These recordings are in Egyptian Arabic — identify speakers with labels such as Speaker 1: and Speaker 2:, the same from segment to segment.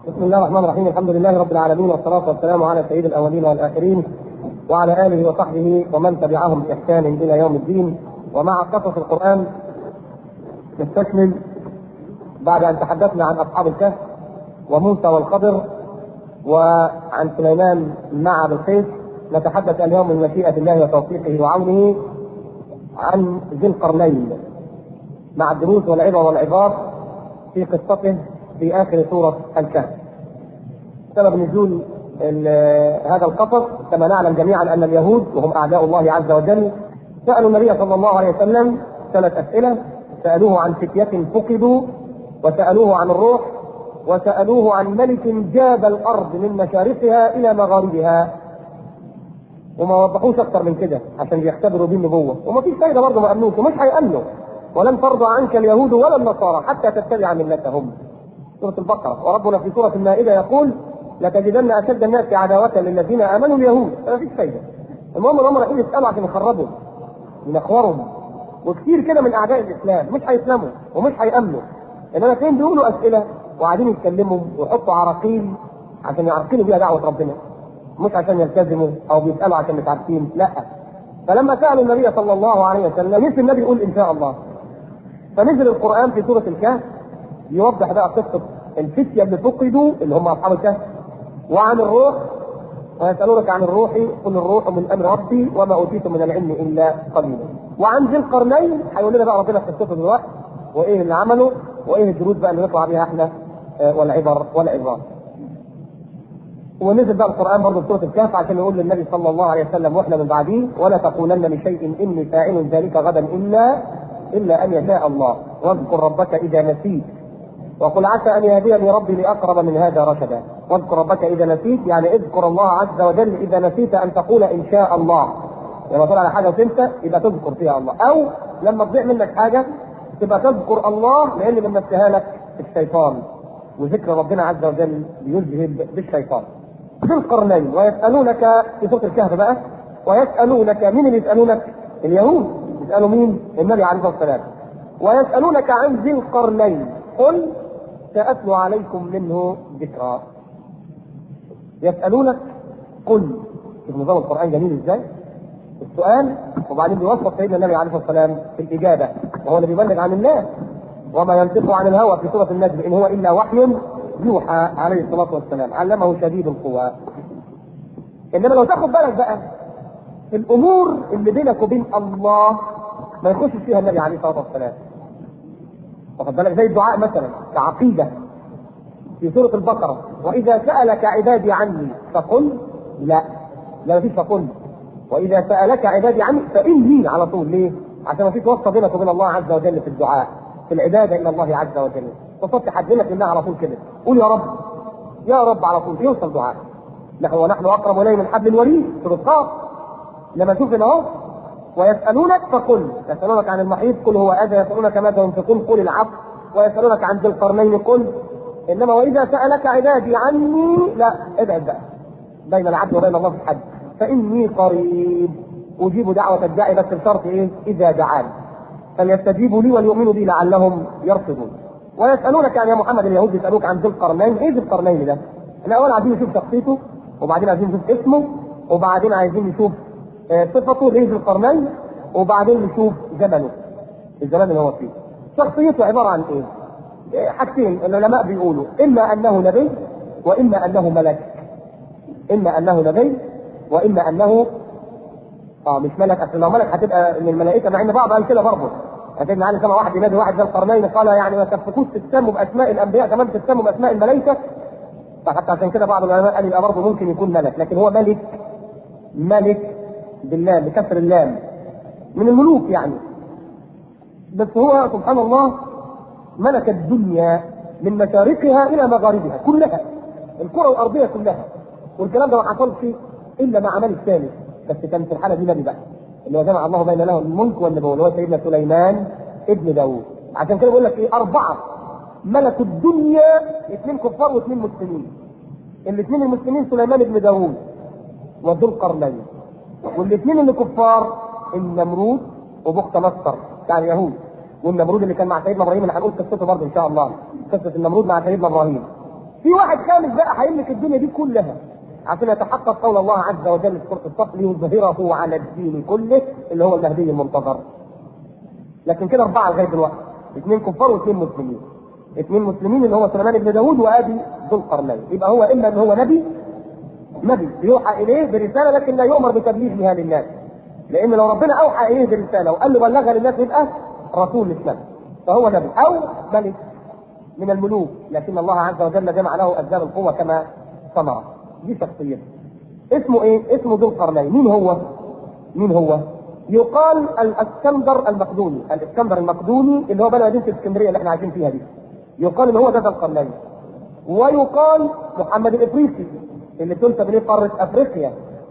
Speaker 1: بسم الله الرحمن الرحيم الحمد لله رب العالمين والصلاة والسلام على سيد الأولين والآخرين وعلى آله وصحبه ومن تبعهم بإحسان إلى يوم الدين ومع قصص القرآن نستكمل بعد أن تحدثنا عن أصحاب الكهف وموسى والخضر وعن سليمان مع بلقيس نتحدث اليوم من مشيئة الله وتوفيقه وعونه عن ذي القرنين مع الدروس والعبر والعظات في قصته في اخر سوره الكهف. سبب نزول هذا القصص كما نعلم جميعا ان اليهود وهم اعداء الله عز وجل سالوا النبي صلى الله عليه وسلم ثلاث اسئله سالوه عن فتيه فقدوا وسالوه عن الروح وسالوه عن ملك جاب الارض من مشارقها الى مغاربها وما وضحوش اكتر من كده عشان يختبروا بيه النبوه وما فيش فايده برضه ما امنوش ومش هيامنوا ولن ترضى عنك اليهود ولا النصارى حتى تتبع ملتهم سورة البقرة وربنا في سورة المائدة يقول لتجدن أشد الناس عداوة للذين آمنوا اليهود ما فيش فايدة المهم هم رايحين يسألوا عشان يخربوا ينخورهم وكثير كده من أعداء الإسلام مش هيسلموا ومش هيأمنوا إنما فين بيقولوا أسئلة وقاعدين يتكلموا ويحطوا عراقيل عشان يعرقلوا بيها دعوة ربنا مش عشان يلتزموا أو بيسألوا عشان مش عارفين لا فلما سألوا النبي صلى الله عليه وسلم نسي النبي يقول إن شاء الله فنزل القرآن في سورة الكهف يوضح بقى قصة الفتية اللي فقدوا اللي هم أصحاب الكهف وعن الروح ويسألونك عن الروح قل الروح من أمر ربي وما أوتيتم من العلم إلا قليلا وعن ذي القرنين هيقول لنا بقى ربنا قصته دلوقتي وإيه اللي عمله وإيه الدروس بقى اللي نطلع بيها إحنا والعبر والعظات ونزل بقى القرآن برضه في سورة الكهف عشان يقول للنبي صلى الله عليه وسلم واحنا من بعديه ولا تقولن لشيء إني فاعل ذلك غدا إلا إلا أن يشاء الله واذكر ربك إذا نسيت وقل عسى أن يهديني ربي لأقرب من هذا رشدا واذكر ربك إذا نسيت يعني اذكر الله عز وجل إذا نسيت أن تقول إن شاء الله لما تقول على حاجة وتنسى يبقى تذكر فيها الله أو لما تضيع منك حاجة تبقى تذكر الله لأن لما اديها لك الشيطان وذكر ربنا عز وجل يذهب بالشيطان ذي القرنين ويسألونك في سورة الكهف بقى ويسألونك مين اللي يسألونك؟ اليهود يسألوا مين؟ النبي عليه الصلاة والسلام ويسألونك عن ذي القرنين قل سأتلو عليكم منه ذكرا يسألونك قل شوف نظام القرآن جميل ازاي؟ السؤال وبعدين بيوصف سيدنا النبي عليه الصلاة والسلام في الإجابة وهو اللي بيبلغ عن الله وما ينطق عن الهوى في سورة النجم إن هو إلا وحي يوحى عليه الصلاة والسلام علمه شديد القوى إنما لو تاخد بالك بقى الأمور اللي بينك وبين الله ما يخش فيها النبي عليه الصلاة والسلام واخد بالك زي الدعاء مثلا كعقيده في سوره البقره واذا سالك عبادي عني فقل لا لا مفيش فقل واذا سالك عبادي عني فاني على طول ليه؟ عشان ما فيش واسطه بينك وبين الله عز وجل في الدعاء في العباده الى الله عز وجل تصدق حدنا الله على طول كده قول يا رب يا رب على طول يوصل دعاء نحن ونحن اقرب اليه من حبل الوريد سوره قاف لما تشوف هنا اهو ويسألونك فقل يسألونك عن المحيط قل هو أذى يسألونك ماذا ينفقون قل العفو ويسألونك عن ذي القرنين قل إنما وإذا سألك عبادي عني لا ابعد بقى بين العبد وبين الله في الحج فإني قريب أجيب دعوة الداعي بس بشرط إيه؟ إذا دعان فليستجيبوا لي وليؤمنوا بي لعلهم يرشدون ويسألونك يا محمد اليهود يسألوك عن ذي القرنين إيه ذي القرنين ده؟ الأول عايزين نشوف شخصيته وبعدين عايزين نشوف اسمه وبعدين عايزين نشوف صفته ليه ذي القرنين وبعدين نشوف زمنه الزمان اللي هو فيه شخصيته عباره عن ايه؟ حاجتين العلماء بيقولوا اما انه نبي واما انه ملك اما انه نبي واما انه اه مش ملك اصل لو ملك هتبقى من الملائكه مع ان بعض قال كده برضه هتبقى علي سمع واحد ينادي واحد ذي القرنين قال يعني ما تفكوش تسموا باسماء الانبياء كمان تسموا باسماء الملائكه فحتى عشان كده بعض العلماء قال يبقى برضه ممكن يكون ملك لكن هو ملك ملك باللام بكسر اللام من الملوك يعني بس هو سبحان الله ملك الدنيا من مشارقها الى مغاربها كلها الكره الارضيه كلها والكلام ده ما حصلش الا مع ملك ثالث بس كان في الحاله دي نبي بقى اللي هو جمع الله بين له الملك والنبوه اللي هو سيدنا سليمان ابن داوود عشان كده بقول لك ايه اربعه ملكوا الدنيا اثنين كفار واثنين مسلمين الاثنين المسلمين سليمان ابن داوود وذو القرنين والاثنين اللي كفار النمرود وبخت نصر بتاع اليهود والنمرود اللي كان مع سيدنا ابراهيم اللي هنقول قصته برضه ان شاء الله قصه النمرود مع سيدنا ابراهيم في واحد خامس بقى هيملك الدنيا دي كلها عشان يتحقق قول الله عز وجل في سوره الصف ليظهره على الدين كله اللي هو المهدي المنتظر. لكن كده اربعه لغايه دلوقتي اثنين كفار واثنين مسلمين. اثنين مسلمين اللي هو سليمان بن داوود وابي ذو القرنين يبقى هو اما ان هو نبي نبي يوحى اليه برساله لكن لا يؤمر بتبليغها للناس. لان لو ربنا اوحى اليه برساله وقال له بلغها للناس يبقى رسول الاسلام. فهو نبي او ملك من الملوك لكن الله عز وجل جمع له اسباب القوه كما ثمره دي شخصيته اسمه ايه؟ اسمه ذو القرنين مين هو؟ مين هو؟ يقال الاسكندر المقدوني الاسكندر المقدوني اللي هو بنى مدينه الاسكندريه اللي احنا عايشين فيها دي يقال ان هو ده ذو القرنين ويقال محمد الافريقي اللي تنسب اليه قاره افريقيا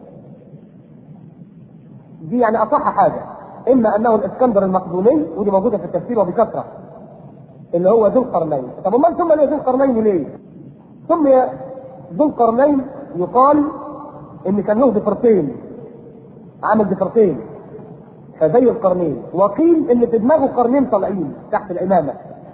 Speaker 1: دي يعني اصح حاجه اما انه الاسكندر المقدوني ودي موجوده في التفسير وبكثره اللي هو ذو القرنين طب امال ثم ذو القرنين ليه؟ سمي ذو القرنين يقال ان كان له ضفرتين عامل ضفرتين فزي القرنين وقيل ان في دماغه قرنين طالعين تحت الامامه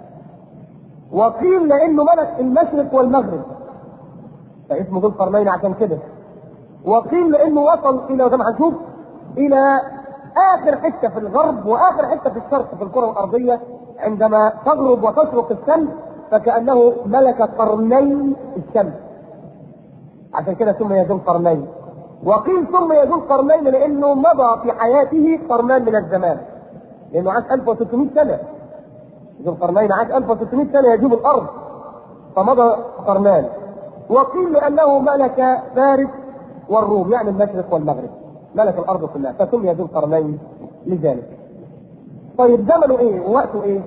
Speaker 1: وقيل لانه ملك المشرق والمغرب فاسمه ذو القرنين عشان كده وقيل لانه وصل الى زي ما هنشوف الى اخر حته في الغرب واخر حته في الشرق في الكره الارضيه عندما تغرب وتشرق الشمس فكانه ملك قرني الشمس عشان كده سمي ذو القرنين وقيل سمي ذو القرنين لانه مضى في حياته قرنان من الزمان لانه عاش 1600 سنه ذو القرنين عاش 1600 سنه يجوب الارض فمضى قرنان وقيل لانه ملك فارس والروم يعني المشرق والمغرب ملك الارض كلها فسمي ذو القرنين لذلك طيب زمنه ايه ووقته ايه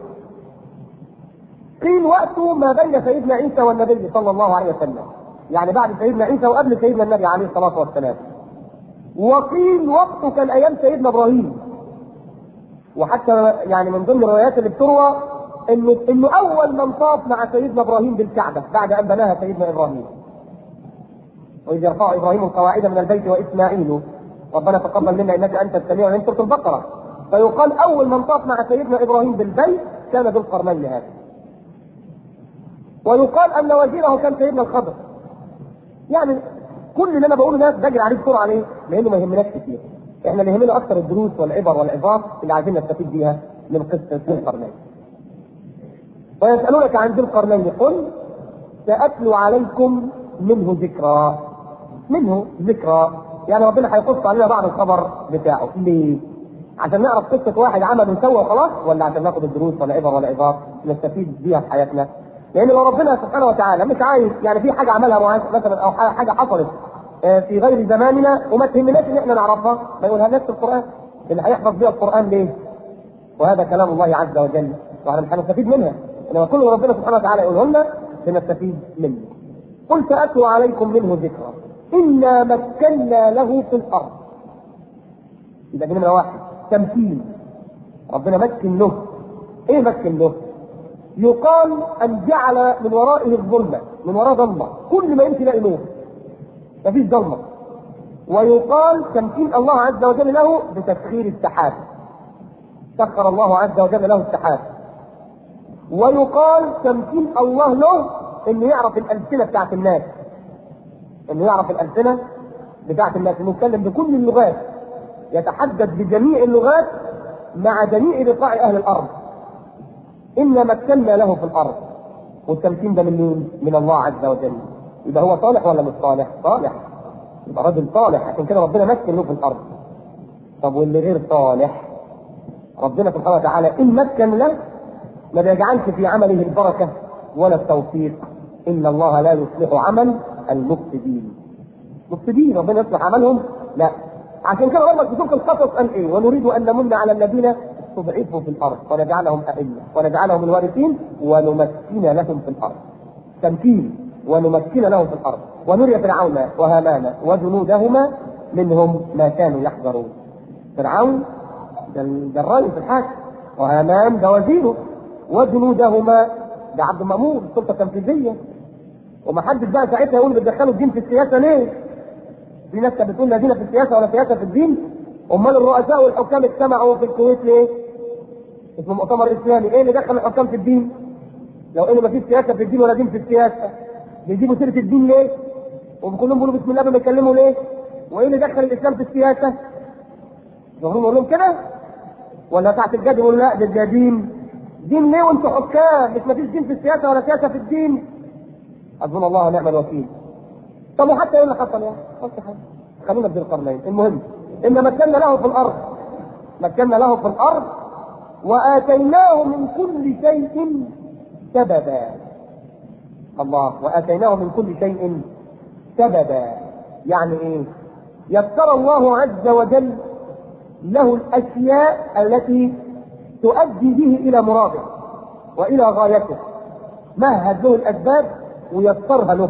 Speaker 1: قيل وقته ما بين سيدنا عيسى والنبي صلى الله عليه وسلم يعني بعد سيدنا عيسى وقبل سيدنا النبي عليه الصلاه والسلام وقيل وقته كان ايام سيدنا ابراهيم وحتى يعني من ضمن الروايات اللي بتروى انه انه اول من طاف مع سيدنا ابراهيم بالكعبه بعد ان بناها سيدنا ابراهيم واذ يرفع ابراهيم القواعد من البيت واسماعيل ربنا تقبل منا انك انت السميع العليم سوره البقره فيقال اول من طاف مع سيدنا ابراهيم بالبيت كان ذو القرنين هذا ويقال ان وزيره كان سيدنا الخضر يعني كل اللي انا بقوله ده بجري عليه بسرعه ليه؟ لانه ما يهمناش كتير احنا اللي يهمنا اكثر الدروس والعبر والعظات اللي عايزين نستفيد بيها من قصه ذو القرنين ويسالونك عن ذي القرنين قل ساتلو عليكم منه ذكرى منه ذكرى يعني ربنا هيقص علينا بعض الخبر بتاعه ليه؟ عشان نعرف قصه واحد عمل وسوى وخلاص ولا عشان ناخد الدروس والعبر والعظات نستفيد بيها في حياتنا؟ لان لو ربنا سبحانه وتعالى مش عايز يعني في حاجه عملها معاذ مثلا او حاجه حصلت في غير زماننا وما تهمناش ان احنا نعرفها ما يقولها لناش في القران اللي هيحفظ بيها القران ليه؟ وهذا كلام الله عز وجل واحنا مش هنستفيد منها انما كل ربنا سبحانه وتعالى يقوله لنا بنستفيد منه قل ساتلو عليكم منه ذكرى انا مكنا له في الارض يبقى دي نمره واحد تمثيل ربنا مكن له ايه مكن له؟ يقال ان جعل من ورائه الظلمه من وراء ظلمه كل ما يمشي يلاقي نور مفيش ظلمه ويقال تمكين الله عز وجل له بتسخير السحاب سخر الله عز وجل له السحاب ويقال تمكين الله له انه يعرف الالسنه بتاعت الناس انه يعرف الالسنه بتاعت الناس انه يتكلم بكل اللغات يتحدث بجميع اللغات مع جميع بقاع اهل الارض إنا مكنا له في الأرض والتمكين ده من مين؟ من الله عز وجل يبقى هو صالح ولا مش صالح؟ صالح يبقى راجل صالح عشان كده ربنا مكن له في الأرض طب واللي غير صالح ربنا سبحانه وتعالى إن مكن له ما بيجعلش في عمله البركة ولا التوفيق إن الله لا يصلح عمل المفسدين مفسدين ربنا يصلح عملهم لا عشان كده ربنا في سوره القصص قال ايه ونريد ان نمن على الذين استضعفوا في الارض ونجعلهم ائمه ونجعلهم الوارثين ونمكن لهم في الارض تمكين ونمكن لهم في الارض ونري فرعون وهامان وجنودهما منهم ما كانوا يحذرون فرعون ده الرئيس الحاكم وهامان ده وزيره وجنودهما ده عبد المامور السلطه التنفيذيه ومحدش بقى ساعتها يقول بتدخلوا الدين في السياسه ليه؟ في ناس كانت بتقول لا دين في السياسه ولا سياسه في الدين امال الرؤساء والحكام اجتمعوا في الكويت ليه؟ اسمه مؤتمر اسلامي ايه اللي دخل الحكام في الدين؟ لو انه ما فيش سياسه في الدين ولا دين في السياسه بيجيبوا سيره الدين ليه؟ وكلهم بيقولوا بسم الله قبل ما يتكلموا ليه؟ وايه اللي دخل الاسلام في السياسه؟ المفروض نقول لهم كده؟ ولا تحت الجد يقول لا ده ده دين دين ليه وانتوا حكام مش مفيش دين في السياسه ولا سياسه في الدين حسبنا الله ونعم الوكيل طب وحتى ايه اللي حصل يعني؟ حصل حاجه خلينا في القرنين المهم ان مكنا له في الارض مكنا له في الارض واتيناه من كل شيء سببا الله واتيناه من كل شيء سببا يعني ايه يسر الله عز وجل له الاشياء التي تؤدي به الى مراده والى غايته مهد له الاسباب ويسرها له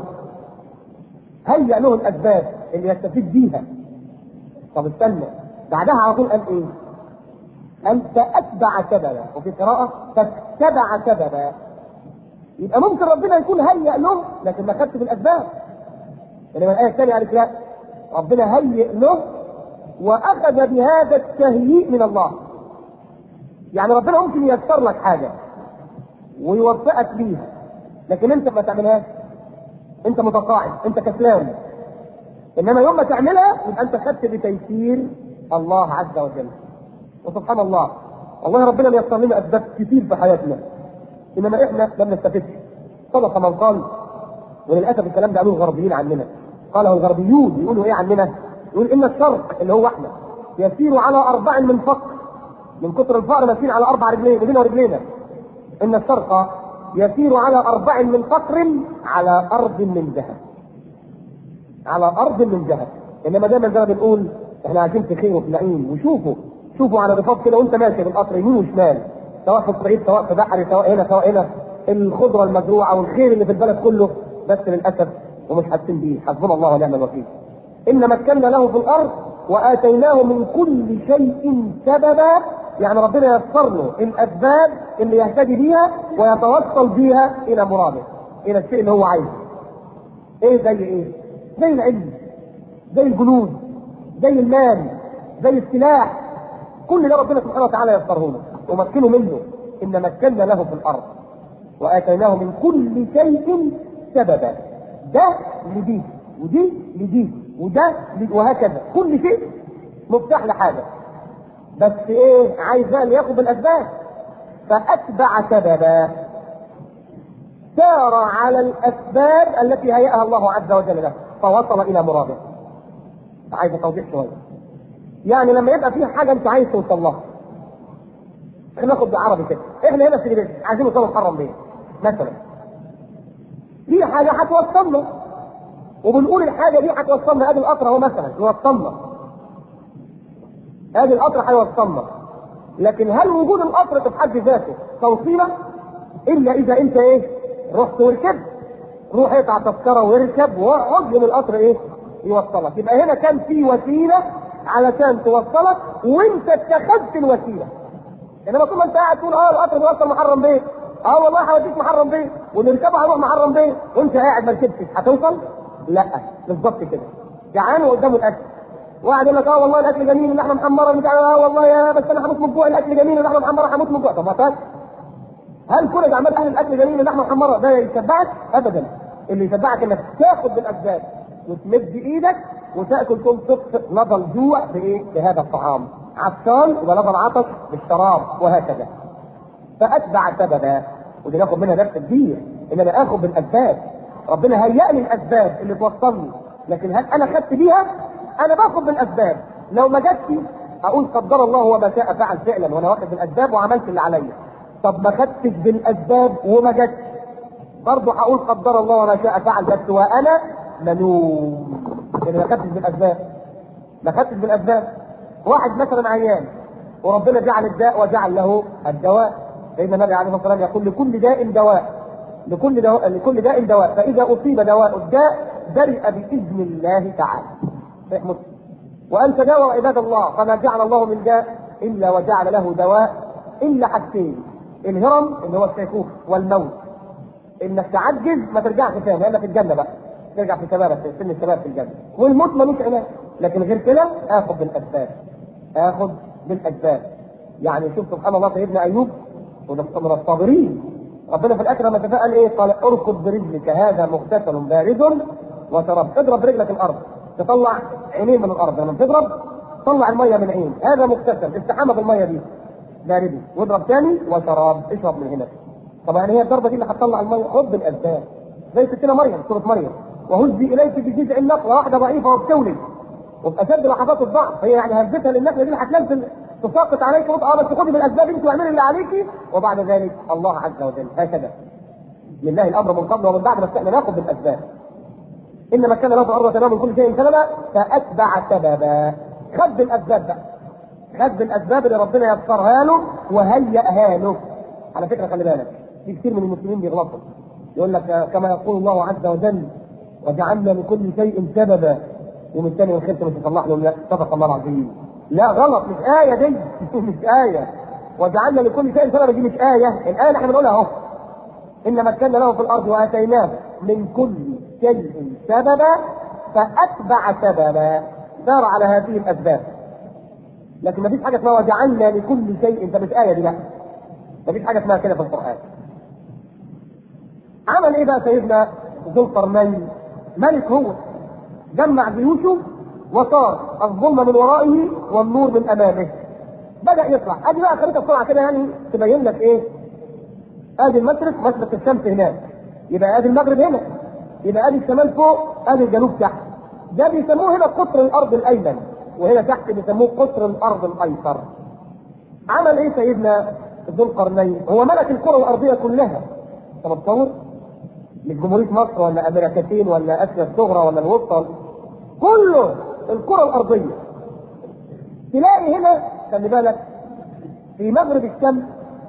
Speaker 1: هيأ له الاسباب اللي يستفيد بيها طب استنى بعدها على طول قال ايه؟ قال فاتبع سببا وفي قراءه فاتبع سببا يبقى ممكن ربنا يكون هيأ له لكن ما خدش بالاسباب انما الايه الثانيه قالت لا ربنا هيئ له واخذ بهذا التهيئ من الله يعني ربنا ممكن ييسر لك حاجه ويوفقك ليها لكن انت ما تعملهاش انت متقاعد انت كسلان انما يوم ما تعملها يبقى انت خدت بتيسير الله عز وجل وسبحان الله والله ربنا بيسر لنا اسباب كتير في حياتنا انما احنا ما بنستفدش صدق من قال وللاسف الكلام ده قالوه الغربيين عننا قاله الغربيون يقولوا ايه عننا؟ يقول ان الشرق اللي هو احنا يسير على اربع من فقر من كثر الفقر ماشيين على اربع رجلين ايدينا ورجلينا ان الشرق يسير على اربع من فقر على ارض من ذهب على ارض من ذهب انما دايما زي ما بنقول احنا عايشين في خير وفي نعيم وشوفوا شوفوا على رفاف كده وانت ماشي بالقطر يمين وشمال سواء في الصعيد سواء في بحري سواء هنا سواء هنا الخضره المزروعه والخير اللي في البلد كله بس للاسف ومش حاسين بيه حسبنا الله ونعم الوكيل ان مكنا له في الارض واتيناه من كل شيء سببا يعني ربنا يسر له الاسباب اللي يهتدي بيها ويتوصل بيها الى مراده الى الشيء اللي هو عايزه ايه زي ايه زي العلم زي الجنود زي المال زي السلاح كل ده ربنا سبحانه وتعالى يسره له ومكنه منه ان مكنا له في الارض واتيناه من كل شيء سببا ده لدي ودي لدي وده لدي وهكذا كل شيء مفتاح لحاجه بس ايه عايز بقى اللي ياخد بالاسباب فاتبع سببا سار على الاسباب التي هيأها الله عز وجل له فوصل الى مراده عايز توضيح شويه يعني لما يبقى في حاجه انت عايز توصل لها احنا ناخد بعربي كده احنا هنا في البيت عايزين نوصل محرم بيه مثلا في حاجه هتوصلنا وبنقول الحاجه دي هتوصلنا ادي القطر اهو مثلا يوصلنا ادي القطر هيوصلنا لكن هل وجود القطر في حد ذاته توصيله الا اذا انت ايه رحت وركبت روح اقطع تذكره واركب واقعد من القطر ايه يوصلك يبقى هنا كان في وسيله علشان توصلك وانت اتخذت الوسيله انما طول ما انت قاعد تقول اه القطر بيوصل محرم بيه اه والله هوديك محرم بيه واللي يركبه هيروح محرم بيه وانت قاعد ما ركبتش هتوصل؟ لا بالظبط كده جعان وقدامه الاكل واحد يقول لك اه والله الاكل جميل اللحمه محمره مش اه والله يا بس انا هموت من الجوع الاكل جميل اللحمه محمره هموت من الجوع طب ما فات هل كل عمال اهل الاكل جميل اللحمه محمره ده يشبعك؟ ابدا اللي يشبعك انك تاخد بالاسباب وتمد ايدك وتاكل تقوم تطفئ لظى الجوع بايه؟ بهذا الطعام عطشان يبقى لظى العطش بالشراب وهكذا فاتبع سببا ودي ناخد منها درس كبير ان انا اخد بالاسباب ربنا هيأ لي الاسباب اللي توصلني لكن هل انا خدت بيها؟ انا باخد بالاسباب لو ما جاتش اقول قدر الله وما شاء فعل فعلا وانا واخد بالاسباب وعملت اللي عليا طب ما خدتش بالاسباب وما جاتش برضه هقول قدر الله وما شاء فعل بس وانا ملوم يعني ما خدتش بالاسباب ما خدتش بالاسباب واحد مثلا عيان وربنا جعل الداء وجعل له الدواء سيدنا النبي عليه الصلاه والسلام يقول لكل داء دواء لكل دواء لكل داء دواء فاذا اصيب دواء الداء برئ باذن الله تعالى صحيح مسلم وان تداووا عباد الله فما جعل الله من داء الا وجعل له دواء الا حاجتين الهرم اللي هو الشيخوخه والموت انك تعجز ما ترجعش تاني لانك في الجنه بقى ترجع في شبابك في سن الشباب في الجنه والموت ملوش علاج لكن غير كده اخذ بالاسباب اخذ بالاسباب يعني شوف سبحان الله سيدنا ايوب وده من الصابرين ربنا في الاخر لما تفاءل ايه؟ قال اركض برجلك هذا مغتسل بارد وشراب اضرب برجلك الارض تطلع عينين من الارض لما تضرب طلع الميه من عين هذا مغتسل استحمى بالميه دي بارده واضرب ثاني وشراب اشرب من هنا طب يعني هي الضربه دي اللي هتطلع الميه خد بالاسباب زي ستنا مريم سوره مريم وهزي اليك بجذع النخله واحده ضعيفه وبتولد وفي اشد لحظات الضعف هي يعني هزتها للنخله دي هتنزل تساقط عليك اه بس خدي بالاسباب انت واعملي اللي عليك وبعد ذلك الله عز وجل هكذا لله الامر من قبل ومن بعد بس احنا ناخذ بالاسباب انما كان له في الارض وتمام من كل شيء سببا فاتبع سببا خد بالاسباب بقى خد بالاسباب اللي ربنا يسرها له وهيئها له على فكره خلي بالك في كثير من المسلمين بيغلطوا يقول لك كما يقول الله عز وجل وجعلنا لكل شيء سببا ومن ثاني والخير مش تصلح له لا صدق الله العظيم لا غلط مش آية دي مش آية وجعلنا لكل شيء سببا دي مش آية الآية اللي احنا بنقولها اهو إن مكنا له في الأرض وآتيناه من كل شيء سببا فأتبع سببا سار على هذه الأسباب لكن ما فيش حاجة اسمها وجعلنا لكل شيء انت مش آية دي لا ما فيش حاجة اسمها كده في القرآن عمل ايه بقى سيدنا ذو القرنين ملك هو جمع جيوشه وصار الظلم من ورائه والنور من امامه بدا يطلع ادي بقى خريطه بسرعه كده يعني تبين لك ايه ادي المشرق مشرق الشمس هناك يبقى ادي المغرب هنا يبقى ادي الشمال فوق ادي الجنوب تحت ده بيسموه هنا قطر الارض الايمن وهنا تحت بيسموه قطر الارض الايسر عمل ايه سيدنا ذو القرنين هو ملك الكره الارضيه كلها انت متصور مش جمهوريه مصر ولا امريكتين ولا اسيا الصغرى ولا الوسطى كله الكره الارضيه تلاقي هنا خلي بالك في مغرب الشمس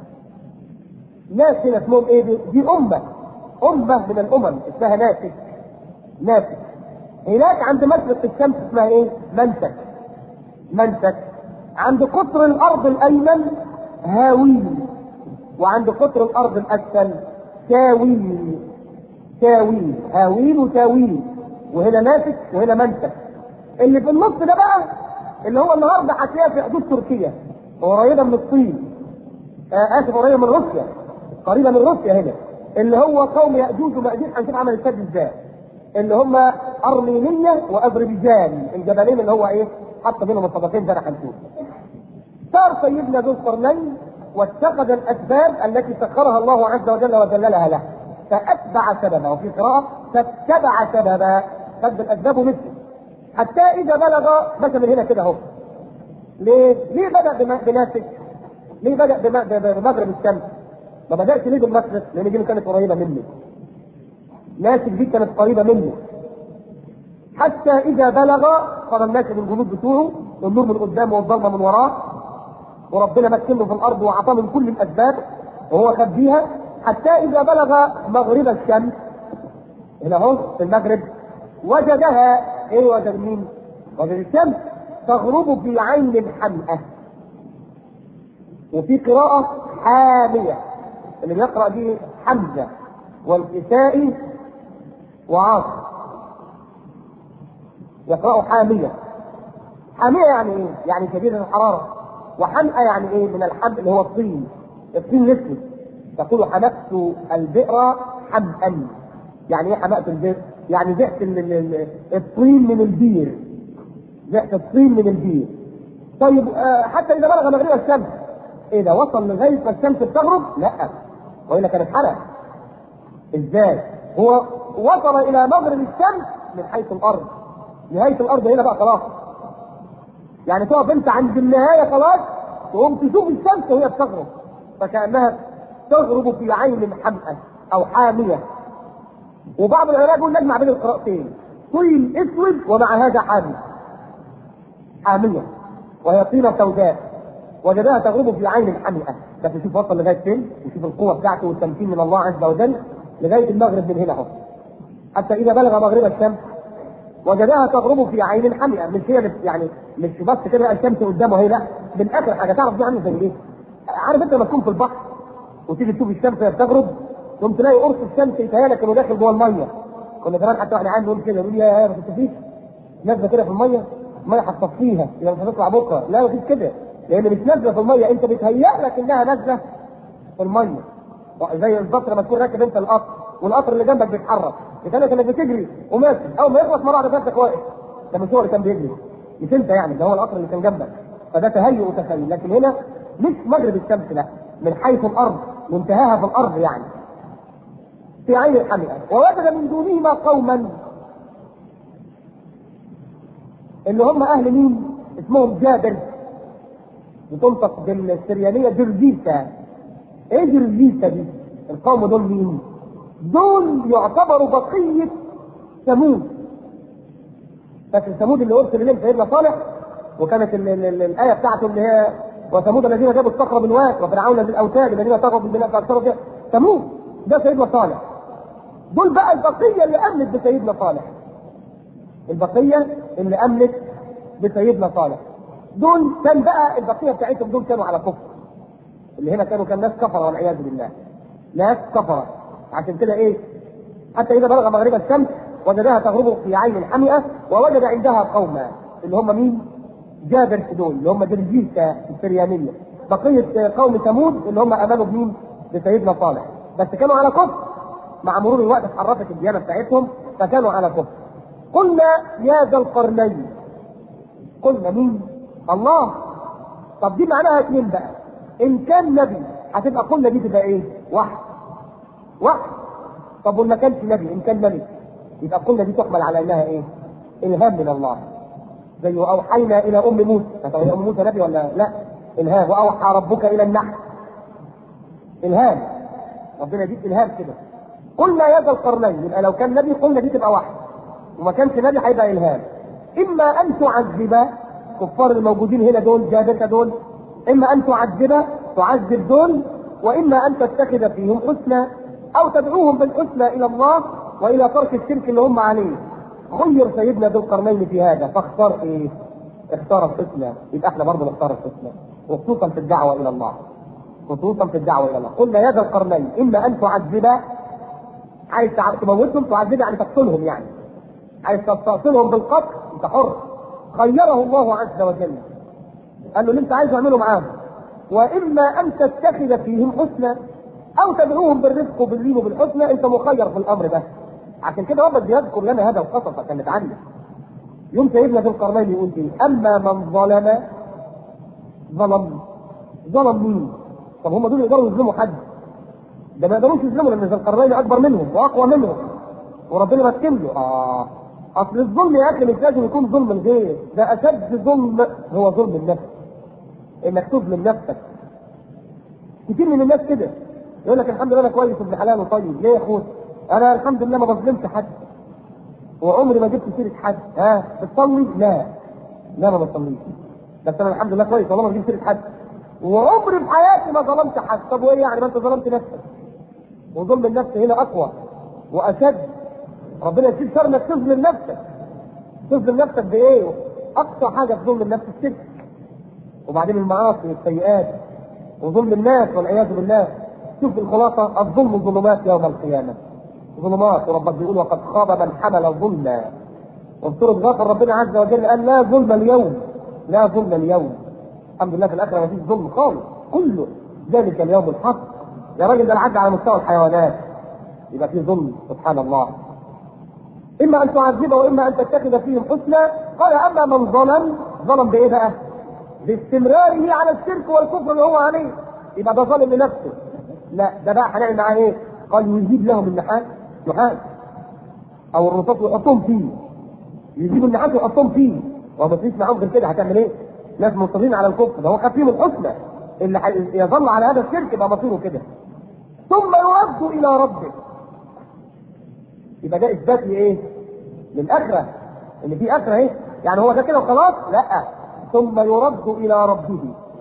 Speaker 1: ناس هنا اسمهم ايه دي, دي امه امه من الامم اسمها ناسك ناسك هناك عند مشرق الشمس اسمها ايه منسك منسك عند قطر الارض الايمن هاويل وعند قطر الارض الاسفل تاويل تاويل هاويل وتاويل وهنا ناسك وهنا منسك اللي في النص ده بقى اللي هو النهارده هتلاقيها في حدود تركيا قريبه من الصين آه اسف قريبه من روسيا قريبه من روسيا هنا اللي هو قوم ياجوج وماجوج هنشوف عمل السد ازاي اللي هم ارمينيه واذربيجان الجبلين اللي هو ايه حط بينهم الطبقين ده هنشوف صار سيدنا ذو القرنين واتخذ الاسباب التي سخرها الله عز وجل وذللها له فاتبع سببا وفي قراءه فاتبع سببا خد الاسباب ومثل حتى اذا بلغ مشى من هنا كده اهو ليه؟ ليه بدا بناسك؟ ليه بدا بمغرب الشمس؟ ما بداش ليه بالمشرق؟ لان دي كانت قريبه مني. ناسك دي كانت قريبه مني. حتى اذا بلغ صار الناس من الجنود بتوعه والنور من قدامه والظلمه من وراه وربنا مكنه في الارض واعطاه من كل الاسباب وهو خد بيها حتى اذا بلغ مغرب الشمس هنا اهو في المغرب وجدها ايه وجد مين؟ وجد الشمس تغرب في عين حمئة وفي قراءة حامية اللي بيقرأ دي حمزة والكسائي وعاصم يقرأ حامية حامية يعني ايه؟ يعني شديدة الحرارة وحمأة يعني ايه؟ من الحمء اللي هو الطين الطين الاسود تقول حمأت البئر حمأا يعني ايه حمأت البئر؟ يعني زحت الطين من البير زحت الطين من البير طيب آه حتى اذا بلغ مغرب الشمس اذا وصل لغايه ما الشمس بتغرب لا والا كانت حرق ازاي هو وصل الى مغرب الشمس من حيث الارض نهايه الارض هنا بقى خلاص يعني تقف انت عند النهايه خلاص تقوم تشوف الشمس وهي بتغرب فكانها تغرب في عين حمأة او حاميه وبعض العلماء يقول نجمع بين القراءتين طين اسود ومع هذا حامي حامية وهي طينة سوداء وجدها تغرب في عين حمئة بس شوف وصل لغاية فين وشوف القوة بتاعته والتمكين من الله عز وجل لغاية المغرب من هنا اهو حتى إذا بلغ مغرب الشمس وجدها تغرب في عين حمئة مش هي يعني مش بس كده الشمس قدامه هي لا بالآخر حاجة تعرف دي عامل زي ايه؟ عارف انت لما تكون في البحر وتيجي تشوف الشمس وهي بتغرب تقوم تلاقي قرص الشمس يتهيألك انه داخل جوه الميه كنا زمان حتى واحنا عنده يقول كده يقول يا ما تشوفيش نازله كده في الميه الميه هتصفيها يبقى مش هتطلع بكره لا مفيش كده لان مش نازله في الميه انت بيتهيأ لك انها نازله في الميه زي بالظبط لما تكون راكب انت القطر والقطر اللي جنبك بيتحرك يتهيألك انك بتجري وماشي اول ما يخلص مره واحده نفسك واقف ده مش هو اللي كان بيجري مش انت يعني ده هو القطر اللي كان جنبك فده تهيؤ وتخيل لكن هنا مش مغرب الشمس لا من حيث الارض منتهاها في الارض يعني في عين الحمئة ووجد من دونهما قوما اللي هم اهل مين؟ اسمهم جابر بتنطق بالسريانية جرجيسا ايه جرجيسا دي؟ القوم دول مين؟ دول يعتبروا بقية ثمود فاكر ثمود اللي ارسل اليهم سيدنا صالح وكانت ال ال ال الايه بتاعته اللي هي وثمود الذين جابوا الصخر بالواد وفرعون ذي الاوتاد الذين طغوا في البناء فاكثروا فيها ثمود ده سيدنا صالح دول بقى البقيه اللي امنت بسيدنا صالح البقيه اللي امنت بسيدنا صالح دول كان بقى البقيه بتاعتهم دول كانوا على كفر اللي هنا كانوا كان ناس كفره والعياذ بالله ناس كفره عشان كده ايه حتى اذا بلغ مغرب الشمس وجدها تغرب في عين حمئه ووجد عندها قوما اللي هم مين؟ جابر دول اللي هم جرجيسا السريانيه بقيه قوم ثمود اللي هم امنوا بمين؟ بسيدنا صالح بس كانوا على كفر مع مرور الوقت اتحركت الديانه بتاعتهم فكانوا على كفر قلنا يا ذا القرنين قلنا مين؟ الله طب دي معناها اثنين بقى ان كان نبي هتبقى قلنا دي تبقى ايه؟ وحي وحي طب وما كانش نبي ان كان ملك يبقى قلنا دي تحمل على انها ايه؟ الهام من الله زي واوحينا الى ام موسى طب ام موسى نبي ولا لا؟ الهام واوحى ربك الى النحل الهام ربنا يديك الهام كده قلنا يا ذا القرنين يبقى لو كان نبي قلنا دي تبقى وحي وما كانش نبي هيبقى الهام اما ان تعذب كفار الموجودين هنا دول جابرك دول اما ان تعذب تعذب دول واما ان تتخذ فيهم حسنى او تدعوهم بالحسنى الى الله والى ترك الشرك اللي هم عليه خير سيدنا ذو القرنين في هذا فاختار ايه؟ اختار الحسنى يبقى احنا برضه نختار الحسنى وخصوصا في الدعوه الى الله خصوصا في الدعوه الى الله قلنا يا ذا القرنين اما ان تعذب عايز تموتهم تعذب يعني تقتلهم يعني عايز تستأصلهم بالقتل انت حر خيره الله عز وجل قال له اللي انت عايز اعمله معاهم واما ان تتخذ فيهم حسنى او تدعوهم بالرزق وباللين وبالحسنى انت مخير في الامر ده عشان كده ربنا بيذكر لنا هذا القصص عشان نتعلم يوم سيدنا ذو القرنين يقول ايه اما من ظلم ظلم ظلم مين طب هم دول يقدروا يظلموا حد ده ما يقدروش يظلموا لان ذو القرنين اكبر منهم واقوى منهم وربنا ماسكين له اه اصل الظلم يا اخي مش لازم يكون ظلم الغير ده اشد ظلم هو ظلم النفس انك تظلم نفسك كتير من الناس كده يقول لك الحمد لله انا كويس ابن حلال وطيب ليه يا اخويا انا الحمد لله ما بظلمش حد وعمري ما جبت سيره حد ها بتصلي لا لا ما بصليش بس انا الحمد لله كويس والله ما بجيب سيره حد وعمري في حياتي ما ظلمت حد طب وايه يعني ما انت ظلمت نفسك وظلم النفس هنا اقوى واشد ربنا يشيل شر انك تظلم نفسك تظلم نفسك بايه؟ اقصى حاجه في ظلم النفس الشرك وبعدين المعاصي والسيئات وظلم الناس والعياذ بالله شوف الخلاصه الظلم ظلمات يوم القيامه ظلمات وربك بيقول وقد خاب من حمل ظلما وفي سوره غافر ربنا عز وجل قال لا ظلم اليوم لا ظلم اليوم الحمد لله في الاخره ما فيش ظلم خالص كله ذلك اليوم الحق يا راجل ده العد على مستوى الحيوانات يبقى في ظلم سبحان الله اما ان تعذبه واما ان تتخذ فيهم حسنى قال اما من ظلم ظلم بايه بقى؟ باستمراره على الشرك والكفر اللي هو عليه يبقى ده ظالم لنفسه لا ده بقى هنعمل معاه ايه؟ قال يجيب لهم النحاس نحاس او الرصاص ويحطهم فيه يجيب النحاس ويحطهم فيه وما فيش معاهم غير كده هتعمل ايه؟ ناس مصرين على الكفر ده هو خد فيهم الحسنى اللي يظل على هذا الشرك يبقى مصيره كده ثم يرد الى ربه يبقى ده اثبات لايه؟ للاخره ان في اخره ايه؟ يعني هو ده كده وخلاص؟ لا ثم يرد الى ربه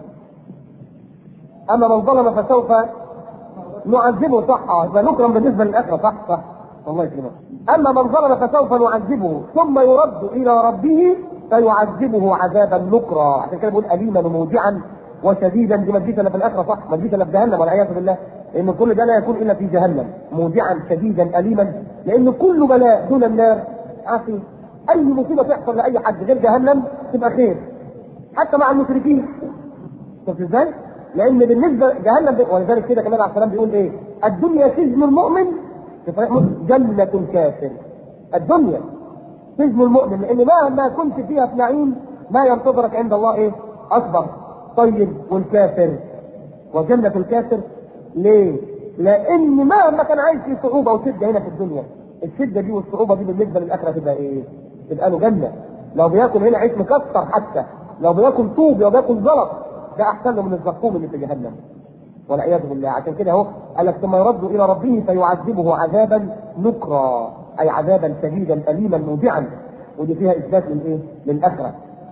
Speaker 1: اما من ظلم فسوف نعذبه صح اه يبقى نكرم بالنسبه للاخره صح صح الله يكرمك اما من ظلم فسوف نعذبه ثم يرد الى ربه فيعذبه عذابا نكرا عشان كده بيقول اليما وموجعا وشديدا دي مجيئة اللي في الاخره صح مجيئة اللي في جهنم والعياذ بالله لان كل ده لا يكون الا في جهنم موجعا شديدا اليما لان كل بلاء دون النار عافي اي مصيبه تحصل لاي حد غير جهنم تبقى خير حتى مع المشركين شفت ازاي؟ لان بالنسبه جهنم ولذلك كده كمان عليه السلام بيقول ايه؟ الدنيا سجن المؤمن في صحيح مسلم جنة الكافر الدنيا سجن المؤمن لان مهما كنت فيها في نعيم ما ينتظرك عند الله ايه؟ اكبر طيب والكافر وجنة الكافر ليه؟ لان مهما كان عايش في صعوبه وشده هنا في الدنيا الشده دي والصعوبه دي بالنسبه للاخره تبقى ايه؟ تبقى له جنه لو بياكل هنا عيش مكسر حتى لو بياكل طوب لو بياكل زلط ده احسن له من الزقوم اللي في جهنم والعياذ بالله عشان كده اهو قال لك ثم يرد الى ربه فيعذبه عذابا نكرا اي عذابا شديدا اليما موجعا ودي فيها اثبات للايه؟ للاخره.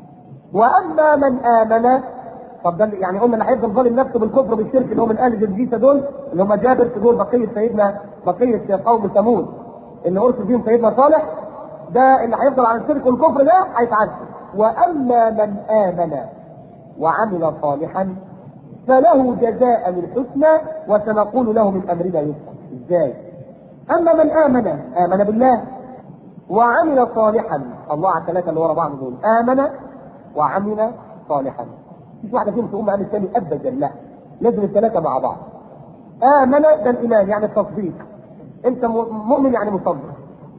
Speaker 1: واما من امن طب ده يعني قلنا اللي هيفضل ظالم نفسه بالكفر بالشرك اللي هو من اهل جلجيسه دول اللي هم جابر دول بقيه سيدنا بقيه قوم ثمود اللي ارسل فيهم سيدنا صالح ده اللي هيفضل على الشرك والكفر ده هيتعذب. واما من امن وعمل صالحا فله جزاء الحسنى وسنقول له من امرنا يسرا ازاي اما من امن امن بالله وعمل صالحا الله على الثلاثه اللي ورا بعض دول امن وعمل صالحا مش واحده فيهم تقوم عن الثاني ابدا لا لازم الثلاثه مع بعض امن ده الايمان يعني التصديق انت مؤمن يعني مصدق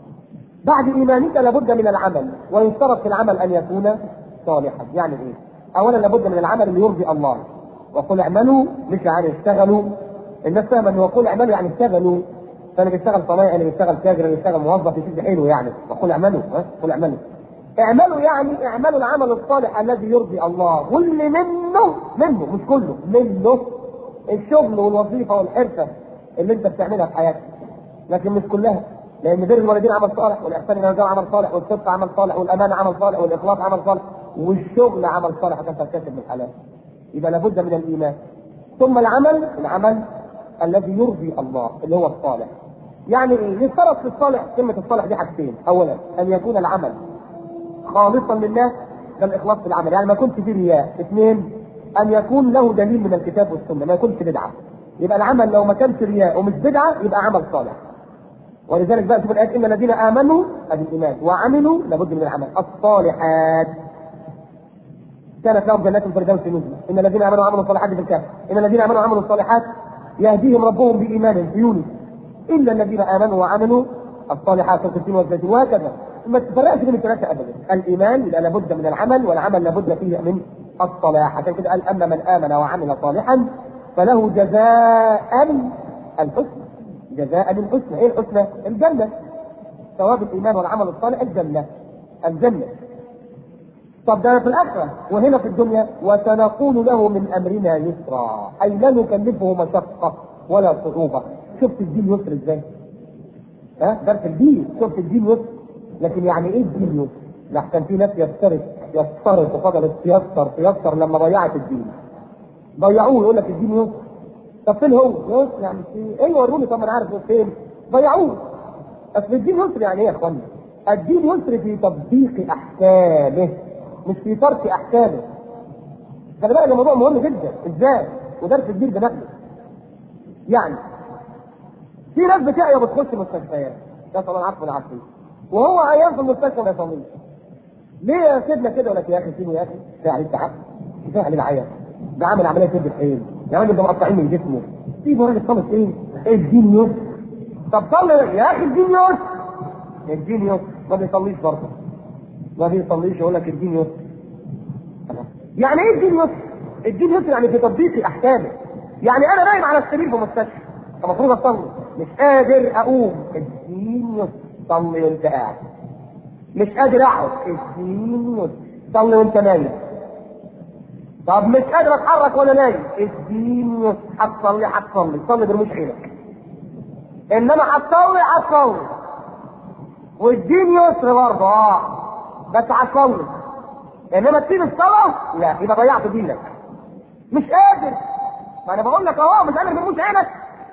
Speaker 1: بعد ايمانك لابد من العمل ويشترط في العمل ان يكون صالحا يعني ايه اولا لابد من العمل اللي يرضي الله وقل اعملوا مش يعني اشتغلوا الناس فاهمه ان وقل اعملوا يعني اشتغلوا فانا بيشتغل صنايعي اللي بيشتغل تاجر اللي بيشتغل موظف يشد حيله يعني وقل اعملوا ها قل اعملوا اعملوا يعني اعملوا العمل الصالح الذي يرضي الله واللي منه منه مش كله منه الشغل والوظيفه والحرفه اللي انت بتعملها في حياتك لكن مش كلها لان بر الوالدين عمل صالح والاحسان الى الرجال عمل صالح والصدق عمل صالح والامانه عمل صالح والاخلاص عمل صالح والشغل عمل صالح عشان تكتسب من الحلال يبقى لابد من الايمان ثم العمل العمل الذي يرضي الله اللي هو الصالح يعني ايه يشترط في الصالح كلمه الصالح دي حاجتين اولا ان يكون العمل خالصا لله ده الاخلاص في العمل يعني ما يكونش فيه رياء اثنين ان يكون له دليل من الكتاب والسنه ما يكونش بدعه يبقى العمل لو ما كانش رياء ومش بدعه يبقى عمل صالح ولذلك بقى شوف الايات ان الذين امنوا ادي الايمان وعملوا لابد من العمل الصالحات كانت لهم جنات الفردوس نزلا ان الذين امنوا وعملوا الصالحات في الكهف ان الذين امنوا وعملوا الصالحات يهديهم ربهم بايمانهم في يونس الا الذين امنوا وعملوا الصالحات في التين والزيتون وهكذا ما تفرقش بين الثلاثه ابدا الايمان يبقى لابد من العمل والعمل لابد فيه من الصلاح عشان كده قال اما من امن وعمل صالحا فله جزاء الحسنى جزاء الحسنى ايه الحسنى؟ الجنه ثواب الايمان والعمل الصالح الجنه الجنه طب ده في الاخره وهنا في الدنيا وسنقول له من امرنا يسرا اي لا نكلفه مشقه ولا صعوبه شفت الدين يسر ازاي؟ ها درس الدين شفت الدين يسر لكن يعني ايه الدين يسر؟ لحسن في ناس يفترس يفترس وفضلت تيسر تيسر لما ضيعت الدين ضيعوه يقول لك الدين يسر طب فين هو؟ يسر يعني في ايوه وروني طب انا عارف فين ضيعوه اصل الدين يسر يعني ايه يا اخوانا؟ الدين يسر في تطبيق احكامه مش في ترك احكامه خلي بالك الموضوع مهم جدا ازاي ودرس الدين بنفسه يعني في ناس بتعيا بتخش مستشفيات نسال الله العفو والعافيه وهو عيان في المستشفى ما يصليش ليه يا سيدنا كده ولا يا اخي سيبه يا اخي ده عليك تعب ده عليه العيان ده عامل عمليه سد الحيل يا راجل ده مقطعين من جسمه سيبه راجل خالص ايه ايه الدين يسر طب صلي يا اخي الدين يسر الدين يسر ما بيصليش برضه ما بيصليش يقول لك الدين يسر يعني ايه الدين يسر؟ الدين يسر يعني في تطبيق احكامه يعني انا نايم على السرير في مستشفى المفروض اصلي مش قادر اقوم الدين يسر صلي وانت قاعد مش قادر اقعد الدين يسر صلي وانت نايم طب مش قادر اتحرك وانا نايم الدين يسر هتصلي هتصلي صلي برموش عينك انما هتصلي هتصلي والدين يسر برضه اه بس هتصلي انما تسيب الصلاه لا يبقى ضيعت دينك مش قادر ما انا بقول لك اهو مش قادر برموش عينك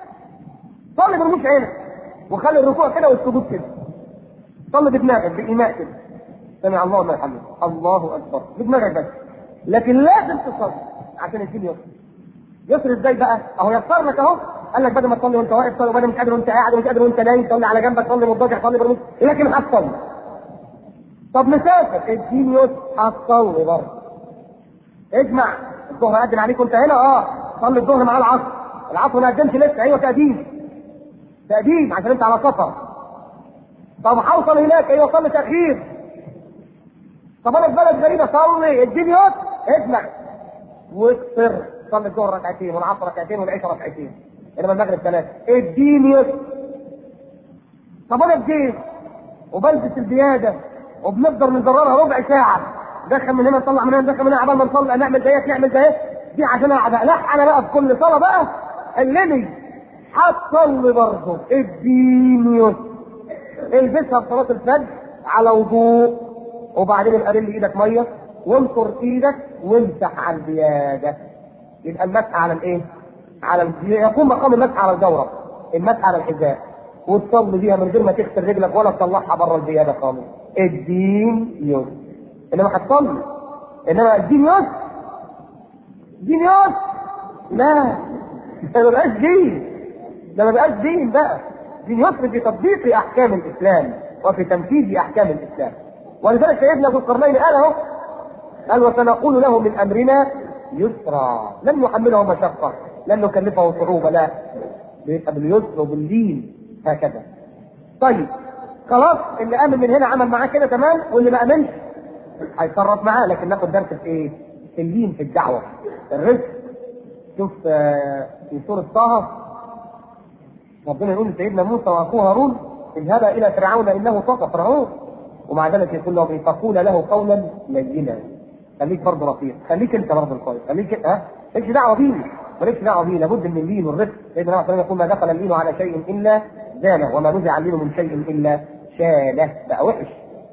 Speaker 1: صلي برموش عينك وخلي الركوع كده والسجود كده صلي بدماغك بايماء كده سمع الله لمن حمده الله اكبر بدماغك بس لكن لازم تصلي عشان الدين يسر يسر ازاي بقى؟ اهو يسر لك اهو قال لك بدل ما تصلي وانت واقف صلي وبدل مش قادر وانت قاعد ومش قادر وانت نايم صلي على جنبك صلي مضطجع صلي برموش لكن هتصلي طب مسافر الدين يسر هتصلي برضه اجمع الظهر قدم عليك وانت هنا اه صلي الظهر مع العصر العصر ما قدمش لسه ايوه تقديم تأديب عشان انت على سفر طب هوصل هناك ايوه صلي تأخير طب انا في بلد غريبة صلي اديني يوت اسمع واكثر صلي الظهر ركعتين والعصر ركعتين والعشاء ركعتين انما المغرب ثلاثة اديني يوت طب انا في جيش وبلبس البيادة وبنقدر نزررها ربع ساعة دخل من هنا نطلع من هنا ندخل من هنا عبال ما نصلي نعمل ديت نعمل ديت دي عشان اقعد لا انا بقى في كل صلاه بقى علمي هتصلي برضه اديني يسر البسها في صلاه الفجر على وضوء وبعدين ابقى لي ايدك ميه وانصر ايدك وامسح على البياده يبقى المسح على الايه؟ على ال... يكون مقام المسح على الجورب المسح على الحذاء وتصلي بيها من غير ما تغسل رجلك ولا تطلعها بره البياده خالص الدين يسر انما هتصلي انما الدين يسر دين يسر لا ده ما بقاش دين ده ما بقاش دين بقى دين يسر في تطبيق احكام الاسلام وفي تنفيذ احكام الاسلام ولذلك سيدنا ذو القرنين قال اهو قال وسنقول له من امرنا يسرا لن نحمله مشقه لن نكلفه صعوبه لا بيبقى باليسر وباللين هكذا طيب خلاص اللي امن من هنا عمل معاه كده تمام واللي ما امنش هيتصرف معاه لكن ناخد درس في ايه؟ في اللين في الدعوه الرزق شوف آه، في سوره طه ربنا يقول لسيدنا موسى واخوه هارون اذهبا الى فرعون انه طغى فرعون ومع ذلك يقول لهم فقول له قولا لينا خليك برضه رفيق خليك انت برضه الكويس خليك ها مالكش دعوه بيه مالكش دعوه بيه لابد من اللين والرفق سيدنا النبي يقول ما دخل اللين على شيء الا زانه وما نزع اللين من شيء الا شانه بقى وحش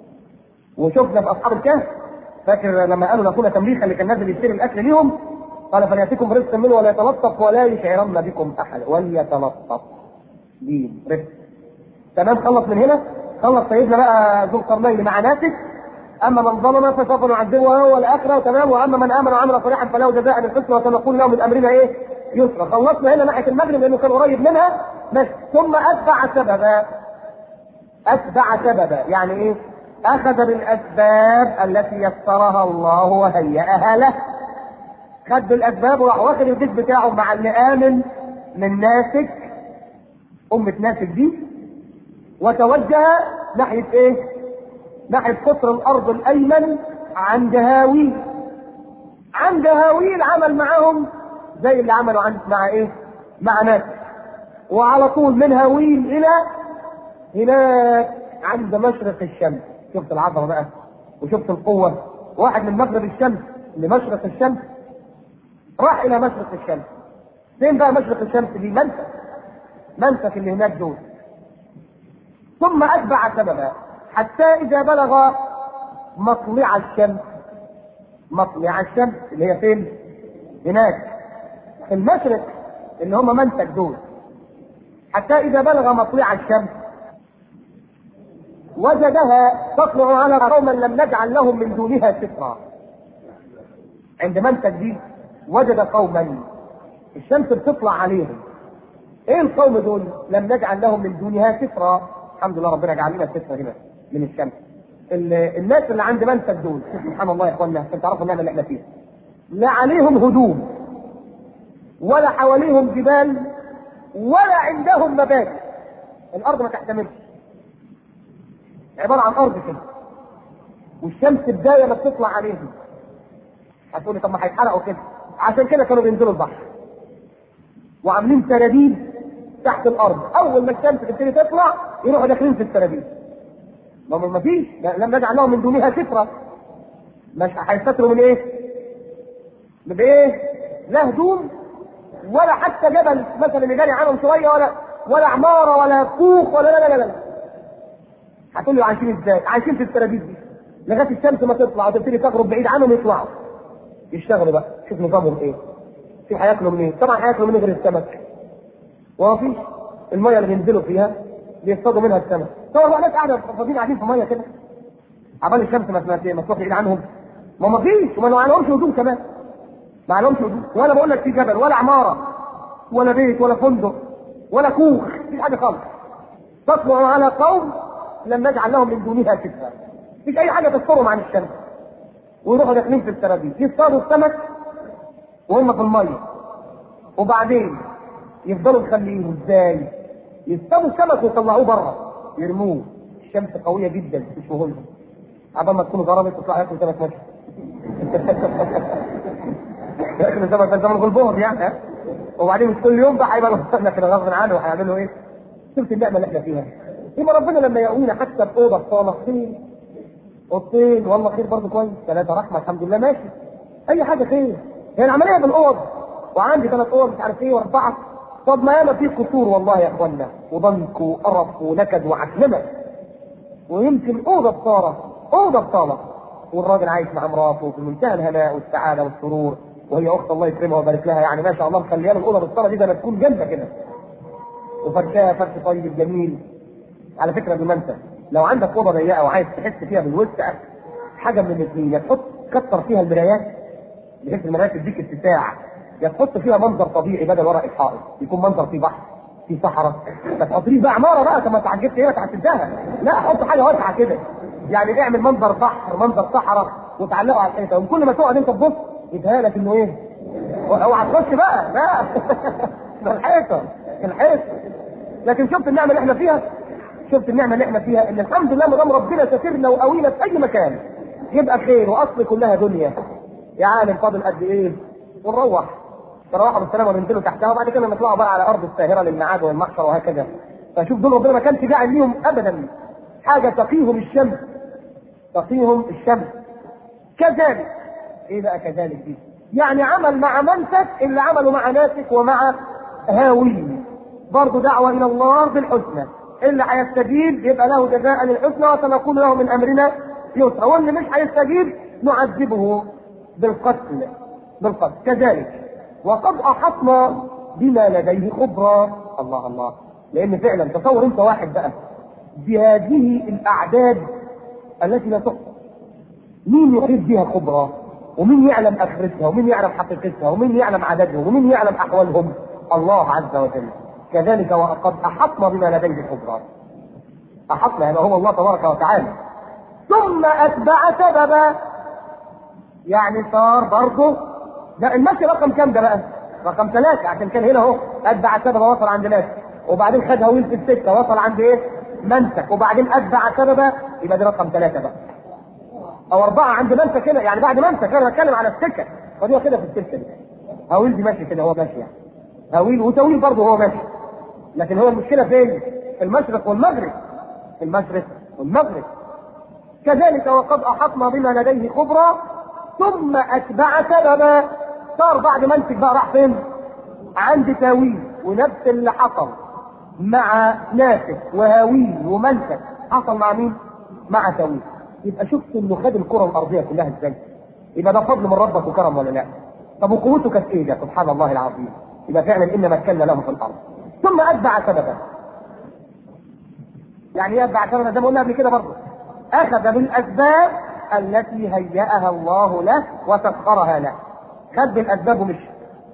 Speaker 1: وشفنا في اصحاب الكهف فاكر لما قالوا لاخونا تمريخا اللي كان نازل يشتري الاكل ليهم قال فلياتكم رزق منه ولا يتلطف ولا يشعرن بكم احد وليتلطف دين رزق تمام خلص من هنا خلص سيدنا بقى ذو القرنين مع ناسك اما من ظلم فسوف نعذبه هو الاخره تمام واما من امن وعمل صالحا فله جزاء الحسنى وسنقول له من امرنا ايه؟ يسرا خلصنا هنا ناحيه المغرب لانه كان قريب منها بس ثم اتبع سببا اتبع سببا يعني ايه؟ اخذ بالاسباب التي يسرها الله وهيأها له خد بالاسباب وراح واخد البيت بتاعه مع اللي امن من ناسك امه ناسك دي وتوجه ناحيه ايه؟ ناحيه قطر الارض الايمن عند هاويل عند هاويل عمل معاهم زي اللي عملوا عند مع ايه؟ مع ناس وعلى طول من هاويل الى هناك عند مشرق الشمس شفت العظمه بقى وشفت القوه واحد من مغرب الشمس لمشرق الشمس راح الى مشرق الشمس فين بقى مشرق الشمس دي منسك منسك اللي هناك دول ثم اتبع سببا حتى اذا بلغ مطلع الشمس مطلع الشمس اللي هي فين هناك في المشرق اللي هم منسك دول حتى اذا بلغ مطلع الشمس وجدها تطلع على قوما لم نجعل لهم من دونها سترا عند منسك دي وجد قوما الشمس بتطلع عليهم ايه القوم دول لم نجعل لهم من دونها سترا الحمد لله ربنا جعل لنا سترة هنا من الشمس الناس اللي عند منسك دول سبحان الله يا اخوانا عشان تعرفوا النعمه اللي احنا فيها لا عليهم هدوم ولا حواليهم جبال ولا عندهم مبادئ الارض ما تحتملش عباره عن ارض كده والشمس بدايه ما بتطلع عليهم هتقولي طب ما هيتحرقوا كده عشان كده كانوا بينزلوا البحر وعاملين سراديب تحت الارض اول ما الشمس تبتدي تطلع يروحوا داخلين في السراديب ما ما فيش لم نجعل لهم من دونها سترة مش هيستتروا من ايه؟ بايه؟ لا هدوم ولا حتى جبل مثلا يجري عنهم شويه ولا ولا عماره ولا كوخ ولا لا لا لا, لا. هتقول لي عايشين ازاي؟ عايشين في السراديب دي لغايه الشمس ما تطلع وتبتدي تغرب بعيد عنهم يطلعوا يشتغلوا بقى شوف نظامهم ايه؟ في هياكلوا منين؟ طبعا هياكلوا منين غير السمك وما فيش الميه اللي بينزلوا فيها بيصطادوا منها السمك طبعا بقى ناس قاعده فاضيين قاعدين في ميه كده عبال الشمس ما ما تروح بعيد عنهم ما ما فيش وما ما لهمش هدوم كمان ما لهمش هدوم ولا بقول لك في جبل ولا عماره ولا بيت ولا فندق ولا كوخ مفيش حاجه خالص تطلع على قوم لم نجعل لهم من دونها سترا مفيش اي حاجه تسترهم عن الشمس ويروحوا داخلين في السراديب يصطادوا السمك وهم في الميه وبعدين يفضلوا مخليهم ازاي يصطادوا السمك ويطلعوه بره يرموه الشمس قويه جدا مش مهم عبال ما تكونوا ضربت تطلع ياكل سمك ماشي ياكل سمك زي زمن البهر يعني ها؟ وبعدين مش كل يوم بقى هيبقى لكن غصب عنه هيعملوا ايه؟ شفت النعمه اللي احنا فيها يبقى ربنا لما يقوينا حتى في اوضه في صاله خير اوضتين والله خير برضه كويس ثلاثه رحمه الحمد لله ماشي اي حاجه خير هي العمليه بالاوض وعندي ثلاث اوض مش عارف ايه واربعه طب ما ياما في قصور والله يا اخوانا وضنك وقرف ونكد وعكنمه ويمكن اوضه بصاله اوضه بصاله والراجل عايش مع مراته في منتهى الهناء والسعاده والسرور وهي اخت الله يكرمها ويبارك لها يعني ما شاء الله مخليها الاوضه بالصاله دي ده ما تكون جنبها كده وفرشاها فرش طيب جميل على فكره بالمنسى لو عندك اوضه ضيقه وعايز تحس فيها بالوسع حاجه من الاثنين يا تحط كتر فيها المرايات بحيث المرايات تديك اتساع يا تحط فيها منظر طبيعي بدل ورق الحائط يكون منظر فيه بحر في صحراء ما تحطليش بقى عماره بقى طب ما تعجبت ايه هتديها لا حط حاجه واسعه كده يعني اعمل منظر بحر منظر صحراء وتعلقه على الحيطه وكل ما تقعد انت تبص يتهيأ لك انه ايه اوعى تخش بقى لا ده الحيطه الحيطه لكن شفت النعمه اللي احنا فيها شفت النعمه اللي احنا فيها ان الحمد لله ما دام ربنا ساترنا وقوينا في اي مكان يبقى خير واصل كلها دنيا يا عالم فاضل قد ايه ونروح تروحوا بالسلامه وننزلوا تحتها وبعد كده نطلعوا بقى على ارض الساهره للمعاد والمحشر وهكذا فشوف دول ربنا ما كانش جاعل ليهم ابدا حاجه تقيهم الشمس تقيهم الشمس كذلك ايه بقى كذلك دي يعني عمل مع منسك اللي عمله مع ناسك ومع هاوين برضه دعوه الى الله بالحسنى اللي هيستجيب يبقى له جزاء الحسنى وسنقول له من امرنا يسرا واللي مش هيستجيب نعذبه بالقتل بالقتل كذلك وقد احطنا بما لديه خبرا الله الله لان فعلا تصور انت واحد بقى بهذه الاعداد التي لا تحصى مين يحيط بها خبرا ومين يعلم اخرتها ومين يعلم حقيقتها ومين يعلم عددهم ومين يعلم احوالهم الله عز وجل كذلك وقد احطنا بما لديه خبرا احطنا يعني هو الله تبارك وتعالى ثم اتبع سببا يعني صار برضه لا المشي رقم كام ده بقى؟ رقم ثلاثة عشان كان هنا اهو اتبع سببا وصل عند ناس وبعدين خد هويل في السكة وصل عند ايه؟ منسك وبعدين اتبع سببا يبقى دي رقم ثلاثة بقى او اربعة عند منسك هنا يعني بعد منسك انا بتكلم على السكة فدي كده في السكة دي هويل دي ماشي كده هو ماشي يعني هويل وتويل برضه هو ماشي لكن هو المشكلة فين؟ المشرق والمغرب المشرق والمغرب كذلك وقد احطنا بما لديه خبرا ثم اتبع سببا صار بعد ما امسك بقى راح فين؟ عند تاويل ونفس اللي حصل مع ناسك وهاويل ومنسك حصل مع مين؟ مع تاويل يبقى شفت انه خد الكره الارضيه كلها ازاي؟ يبقى ده فضل من ربك وكرم ولا لا؟ طب وقوته كانت ايه ده؟ سبحان الله العظيم يبقى فعلا ان مكنا له في الارض ثم اتبع سببا يعني ايه اتبع سببا زي ما قلنا قبل كده برضه اخذ بالاسباب التي هيأها الله له وسخرها له خد بالاسباب ومشي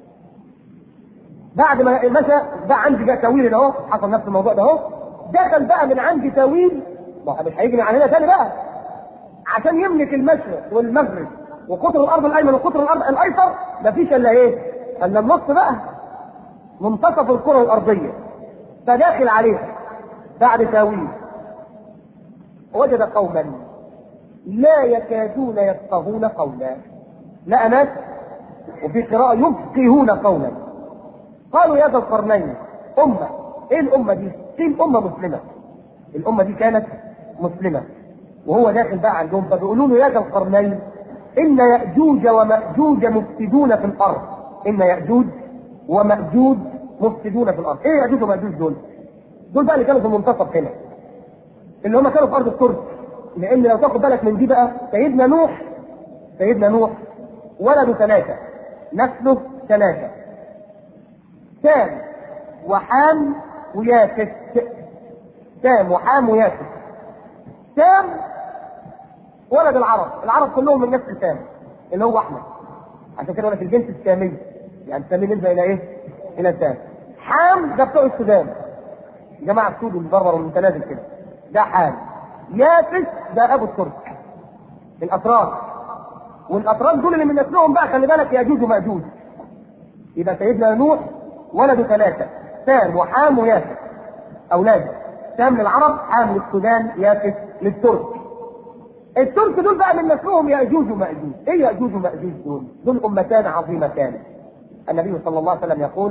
Speaker 1: بعد ما مشى بقى عندي بقى تاويل اهو حصل نفس الموضوع ده اهو دخل بقى من عندي تاويل ما مش هيجري علينا تاني بقى عشان يملك المشرق والمغرب وقطر الارض الايمن وقطر الارض الايسر مفيش الا ايه؟ الا النص بقى منتصف الكره الارضيه فداخل عليها بعد تاويل وجد قوما لا يكادون يفقهون قولا لا ناس وفي قراءة يفقهون قولا قالوا يا ذا القرنين أمة إيه الأمة دي؟ قيل أمة مسلمة الأمة دي كانت مسلمة وهو داخل بقى عندهم فبيقولوا له يا ذا القرنين إن يأجوج ومأجوج مفسدون في الأرض إن يأجوج ومأجوج مفسدون في الأرض إيه يأجوج ومأجوج دول؟ دول بقى اللي كانوا في المنتصف هنا اللي هم كانوا في أرض الترك لان لو تاخد بالك من دي بقى سيدنا نوح سيدنا نوح ولده ثلاثه نسله ثلاثه سام وحام ويافت سام وحام ويافت سام ولد العرب العرب كلهم من نفس سام اللي هو احمد عشان كده لك الجنس السامي يعني السامي نسبه الى ايه؟ الى سام حام ده بتوع السودان جماعه السود والبربر والمتنازل كده ده حام يافس ده ابو الترك الاتراك والاتراك دول اللي من نسلهم بقى خلي بالك ياجوج وماجوج يبقى سيدنا نوح ولده ثلاثه سام وحام ويافس اولاده سام للعرب حام للسودان يافس للترك الترك دول بقى من نسلهم ياجوج وماجوج ايه ياجوج وماجوج دول دول امتان عظيمتان النبي صلى الله عليه وسلم يقول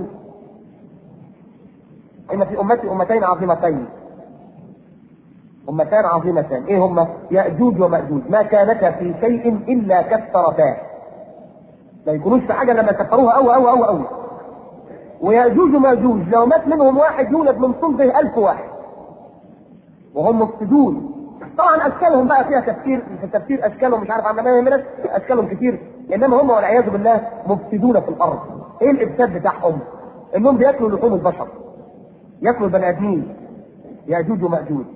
Speaker 1: ان في امتي امتين عظيمتين امتان عظيمتان ايه هما ياجوج وماجوج ما كانتا في شيء الا كثرتا ما يكونوش في حاجه لما كثروها قوي قوي قوي قوي وياجوج وماجوج لو مات منهم واحد يولد من صلبه ألف واحد وهم مفسدون طبعا اشكالهم بقى فيها تفسير في التفسير اشكالهم مش عارف عمال يهمنا اشكالهم كتير انما هم والعياذ بالله مفسدون في الارض ايه الافساد بتاعهم؟ انهم بياكلوا لحوم البشر ياكلوا البني ادمين ياجوج وماجوج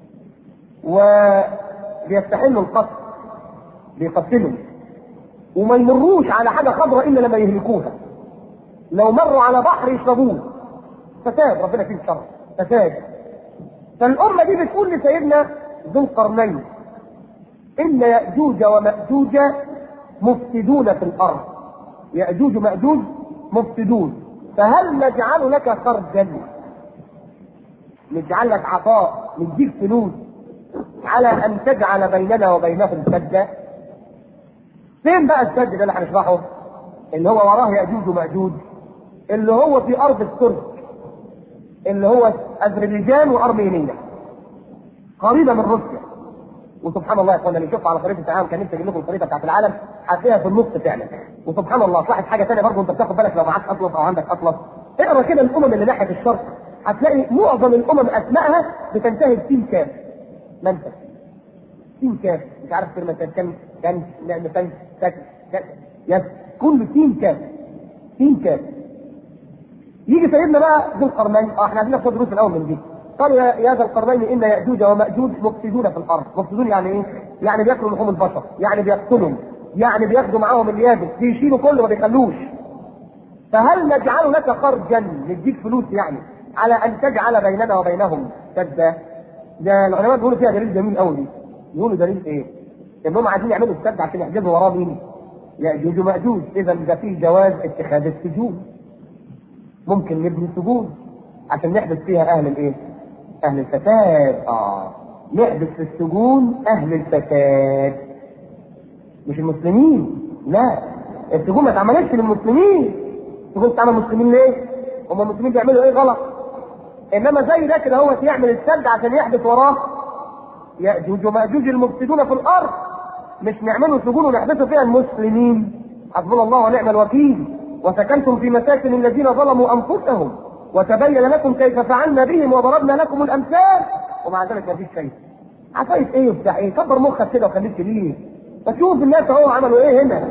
Speaker 1: وبيستحلوا القتل بيقتلوا وما يمروش على حاجه خضراء الا لما يهلكوها لو مروا على بحر يشربوه فساد ربنا فيه الشر فساد فالأمة دي بتقول لسيدنا ذو القرنين إن يأجوج ومأجوج مفسدون في الأرض يأجوج ومأجوج مفسدون فهل نجعل لك خرجا نجعل لك عطاء نديك فلوس على أن تجعل بيننا وبينهم سدا فين بقى السد ده اللي هنشرحه اللي هو وراه يأجوج ومأجوج اللي هو في أرض الترك اللي هو اذربيجان وارمينيا قريبه من روسيا وسبحان الله يا اخوانا اللي يشوف على خريطه العالم كان نفسي اجيب لكم الخريطه بتاعت العالم هتلاقيها في النص فعلا وسبحان الله صاحب حاجه ثانيه برضه انت بتاخد بالك لو معاك اطلس او عندك اطلس اقرا كده الامم اللي ناحيه الشرق هتلاقي معظم الامم اسمائها بتنتهي بسين كاف منفذ سين كاف مش عارف كلمه كان كان كان نعم كان كان يس كل سين كاف سين كاف يجي سيدنا بقى ذو القرنين اه احنا عايزين ناخد دروس الاول من دي قالوا يا يا ذا القرنين ان ياجوج وماجوج مفسدون في الارض مفسدون يعني ايه؟ يعني بياكلوا لحوم البشر يعني بيقتلهم يعني بياخدوا معاهم اليابس بيشيلوا كله ما بيخلوش فهل نجعل لك خرجا نديك فلوس يعني على ان تجعل بيننا وبينهم سدا ده العلماء بيقولوا فيها دليل جميل قوي دي يقولوا دليل ايه؟ انهم عايزين يعملوا السد عشان يحجزوا وراه مين؟ ياجوج وماجوج اذا ده فيه جواز اتخاذ السجون ممكن نبني سجون عشان نحبس فيها اهل الايه؟ اهل الفساد اه نحبس في السجون اهل الفساد مش المسلمين لا السجون ما اتعملتش للمسلمين السجون بتعمل مسلمين ليه؟ هم المسلمين بيعملوا ايه غلط؟ انما زي ده كده هو يعمل السد عشان يحبس وراه ياجوج وماجوج المفسدون في الارض مش نعملوا سجون ونحبسوا فيها المسلمين حسبنا الله ونعم الوكيل وسكنتم في مساكن الذين ظلموا انفسهم وتبين لكم كيف فعلنا بهم وضربنا لكم الامثال ومع ذلك ما فيش شيء عفاية ايه وبتاع ايه كبر مخك كده وخليك كبير فشوف الناس اهو عملوا ايه هنا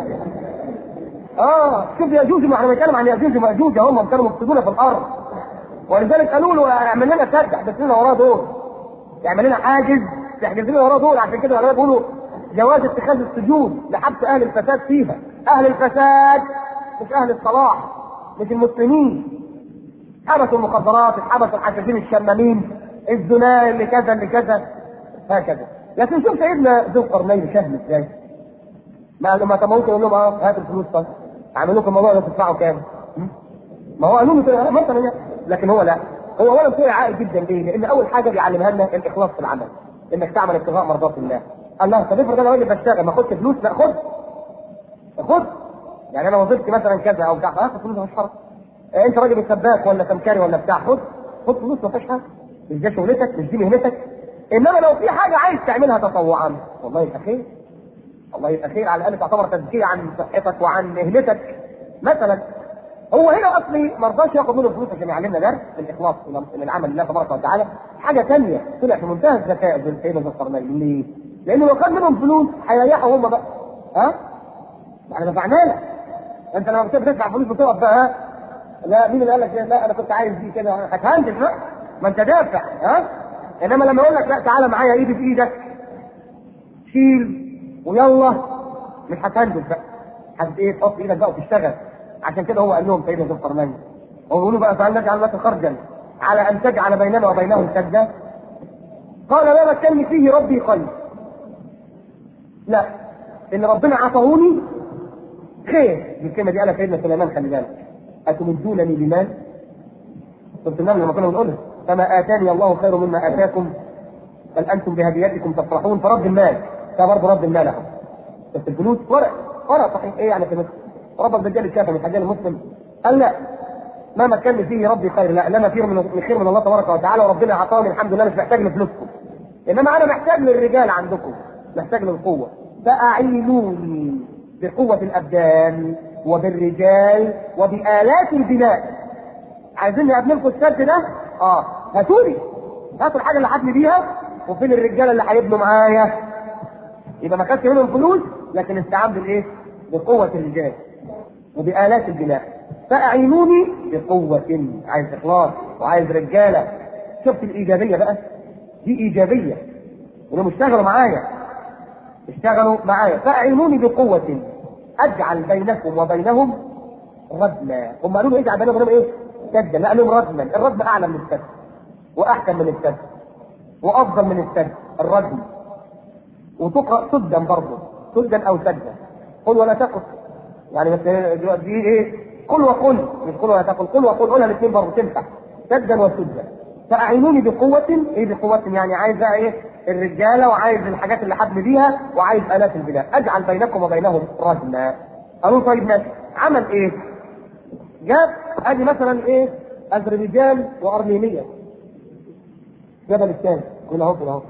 Speaker 1: اه شوف ياجوج ما احنا بنتكلم عن ياجوج وماجوج هم كانوا مفسدون في الارض ولذلك قالوا له اعمل لنا سد احبس لنا وراه دول اعمل لنا حاجز تحجز لنا وراه دول عشان كده العلماء بيقولوا جواز اتخاذ السجون لحبس اهل الفساد فيها اهل الفساد مش اهل الصلاح مش المسلمين حبسوا المخدرات حبسوا الحشاشين الشمامين الزنا اللي كذا اللي كذا هكذا لكن شوف سيدنا ذو القرنين فهم ازاي ما لما كان ممكن يقول لهم اه هات الفلوس طيب اعمل لكم الموضوع ده تدفعوا كام؟ ما هو قالوا له مثلا لكن هو لا هو اولا سوء عائل جدا ليه؟ لان اول حاجه بيعلمها لنا الاخلاص في العمل انك تعمل ابتغاء مرضات الله الله طب افرض انا راجل بشتغل ما اخدش فلوس لا خد خد يعني انا وظيفتي مثلا كذا او بتاع هاخد فلوس مش حرام آه انت راجل سباك ولا سمكري ولا بتاع خد خد فلوس ما فيش حاجه مش دي شغلتك مش دي مهنتك انما لو في حاجه عايز تعملها تطوعا والله يبقى خير الله يبقى خير على الاقل تعتبر تزكيه عن صحتك وعن مهنتك مثلا هو هنا اصلي ما رضاش ياخد منه فلوس عشان يعلمنا درس الاخلاص من العمل لله تبارك وتعالى حاجه ثانيه طلع في منتهى الذكاء زي سيدنا ذو القرنين ليه؟ لانه لو خد منهم فلوس هيريحوا هم بقى ها؟ احنا دفعنا لك انت لما بتبقى تدفع فلوس بتقف بقى ها؟ لا مين اللي قال لك لا انا كنت عايز دي كده هتهندل بقى ما انت دافع ها؟ انما لما يقول لك لا تعالى معايا ايدي في ايدك شيل ويلا مش هتهندل بقى هت ايه تحط ايدك بقى وتشتغل عشان كده هو قال لهم سيدنا ذو القرنين هو بيقولوا بقى فهل نجعل لك خرجا على ان تجعل بيننا وبينهم سدا قال لا مكنني فيه ربي خير لا ان ربنا عطاهوني خير دي الكلمه دي قالها سيدنا سليمان خلي بالك اتمدونني بمال سوره النمل لما كنا بنقولها فما اتاني الله خير مما اتاكم بل انتم بهديتكم تفرحون فرد المال ده برضه رد المال اهو بس الفلوس ورق ورق صحيح ايه يعني في مصر رب الدجال الكافر من حجال المسلم قال لا ما مكن فيه ربي خير لا لنا فيه من خير من الله تبارك وتعالى وربنا اعطاني الحمد لله مش محتاج لفلوسكم انما انا محتاج للرجال عندكم محتاج للقوه فاعينوني بقوه الابدان وبالرجال وبآلات البناء عايزين ابني لكم السد ده اه هاتولي هاتوا الحاجه اللي هبني بيها وفين الرجاله اللي هيبنوا معايا يبقى ما كانش منهم فلوس لكن استعان بالايه؟ بقوه الرجال وبآلات البناء فأعينوني بقوة عايز إخلاص وعايز رجالة شفت الإيجابية بقى دي إيجابية إنهم اشتغلوا معايا اشتغلوا معايا فأعينوني بقوة أجعل بينكم وبينهم ردما هم قالوا له اجعل بينهم وبينهم إيه؟ سدا لا قالوا ردما الردم أعلى من السد وأحسن من السد وأفضل من السد الردم وتقرأ سدا برضه سدا أو سدا قل ولا تقل يعني بس دي ايه قل وقل مش قل ولا تقل قل وقل قولها الاثنين برضه تنفع سدا وسدا فاعينوني بقوة ايه بقوة يعني عايز بقى ايه الرجالة وعايز الحاجات اللي حبل بيها وعايز آلات البناء اجعل بينكم وبينهم ردما قالوا طيب ماشي عمل ايه؟ جاب ادي مثلا ايه اذربيجان وارمينيا جبل الثاني هنا اهو اهو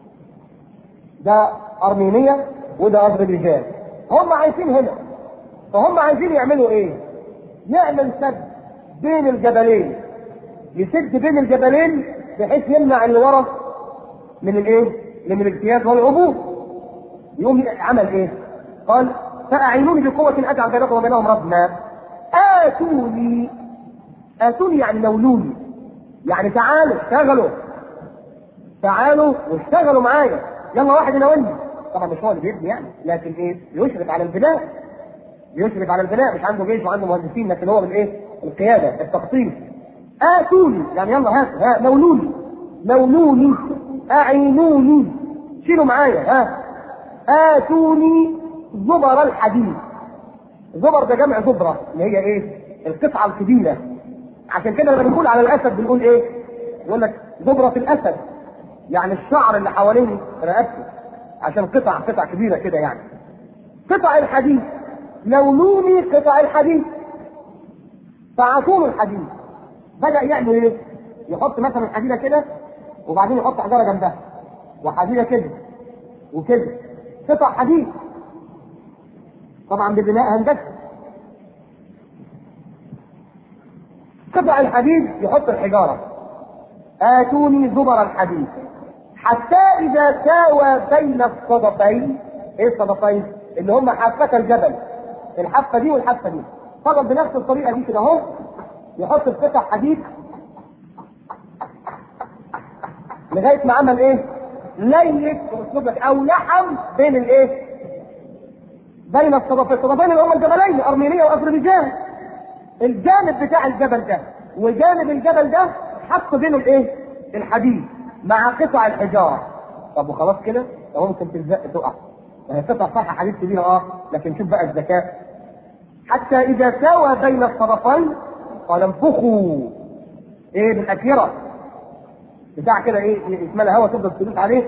Speaker 1: ده ارمينيا وده اذربيجان هم عايشين هنا فهم عايزين يعملوا ايه؟ يعمل سد بين الجبلين يسد بين الجبلين بحيث يمنع اللي ورا من الايه؟ من الاجتياز والعبور يقوم عمل ايه؟ قال فأعينوني بقوة أجعل بينكم وبينهم ردما آتوني آتوني يعني نولوني يعني تعالوا اشتغلوا تعالوا واشتغلوا معايا يلا واحد يناولني طبعا مش هو اللي بيبني يعني لكن ايه؟ يشرف على البناء يشرف على البناء مش عنده جيش وعنده مهندسين لكن هو بالايه؟ القياده التخطيط اتوني يعني يلا هات ها نولوني نولوني اعينوني شيلوا معايا ها اتوني زبر الحديد زبر ده جمع زبره اللي هي ايه؟ القطعه الكبيره عشان كده لما بنقول على الاسد بنقول ايه؟ يقول لك زبره الاسد يعني الشعر اللي حوالين رقبته عشان قطع قطع كبيره كده يعني قطع الحديد لونوني قطع الحديد فعصور الحديد بدأ يعمل ايه؟ يحط مثلا حديده كده وبعدين يحط حجره جنبها وحديده كده وكده قطع حديد طبعا ببناء هندسي قطع الحديد يحط الحجاره آتوني زبر الحديد حتى إذا ساوى بين الصدفين إيه الصدفين؟ اللي هم حافة الجبل الحافة دي والحافة دي فضل بنفس الطريقة دي كده أهو يحط القطع حديد لغاية ما عمل إيه؟ ليت أو لحم بين الإيه؟ بين الصدفين، الصدفين اللي هم الجبلين أرمينيا وأذربيجان الجانب بتاع الجبل ده وجانب الجبل ده حط بينه الايه؟ الحديد مع قطع الحجاره. طب وخلاص كده؟ ده ممكن تلزق تقع. وهي قطع صح حديد كبيره اه، لكن شوف بقى الذكاء. حتى اذا ساوى بين الطرفين قال انفخوا ايه بالاكيره بتاع كده ايه اسمها الهواء تفضل تدوس عليه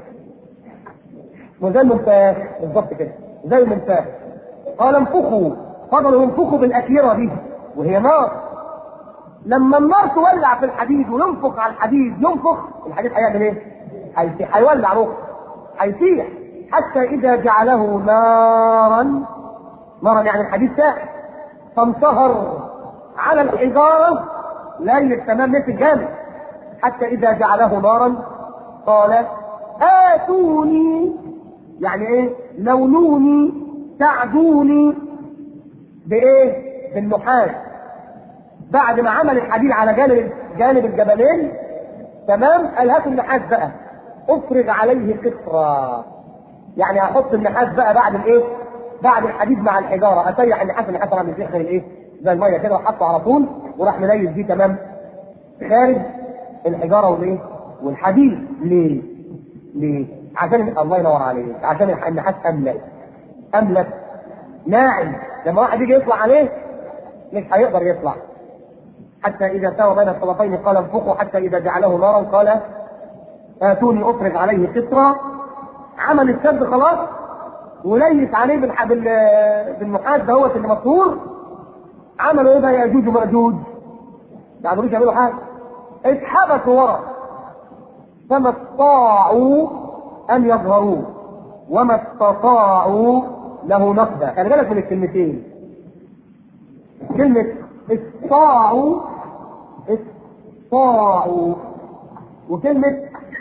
Speaker 1: وزي المنفاخ بالظبط كده زي المنفاخ قال انفخوا فضلوا ينفخوا بالاكيره دي وهي نار لما النار تولع في الحديد وينفخ على الحديد ينفخ الحديد هيعمل ايه؟ هيسيح هيولع روحه هيسيح حتى اذا جعله نارا نارا يعني الحديد ساح فانصهر على الحجاره لا التمام مثل جامد حتى اذا جعله نارا قال اتوني يعني ايه؟ لونوني ساعدوني بايه؟ بالنحاس بعد ما عمل الحديد على جانب جانب الجبلين تمام قال هاتوا النحاس بقى افرغ عليه قطرة يعني هحط النحاس بقى بعد الايه؟ بعد الحديد مع الحجاره اسيح النحاس النحاس طبعا بيسيح من الايه؟ زي الميه كده وحطه على طول وراح مليس دي تمام خارج الحجاره والايه؟ والحديد ليه؟ ليه؟ عشان الله ينور عليك عشان النحاس املك املك ناعم لما واحد يجي يطلع عليه مش هيقدر يطلع حتى اذا ساوى بين الطرفين قال انفقوا حتى اذا جعله نارا قال اتوني افرغ عليه قطرا عمل السد خلاص وليس عليه بالح... بال... بالنحاس دهوت اللي مطهور عملوا ايه بقى ياجوج وماجوج ما يعرفوش يعملوا حاجه اتحبسوا ورا فما استطاعوا ان يظهروه وما استطاعوا له نقدا خلي بالك من الكلمتين كلمة استطاعوا استطاعوا وكلمة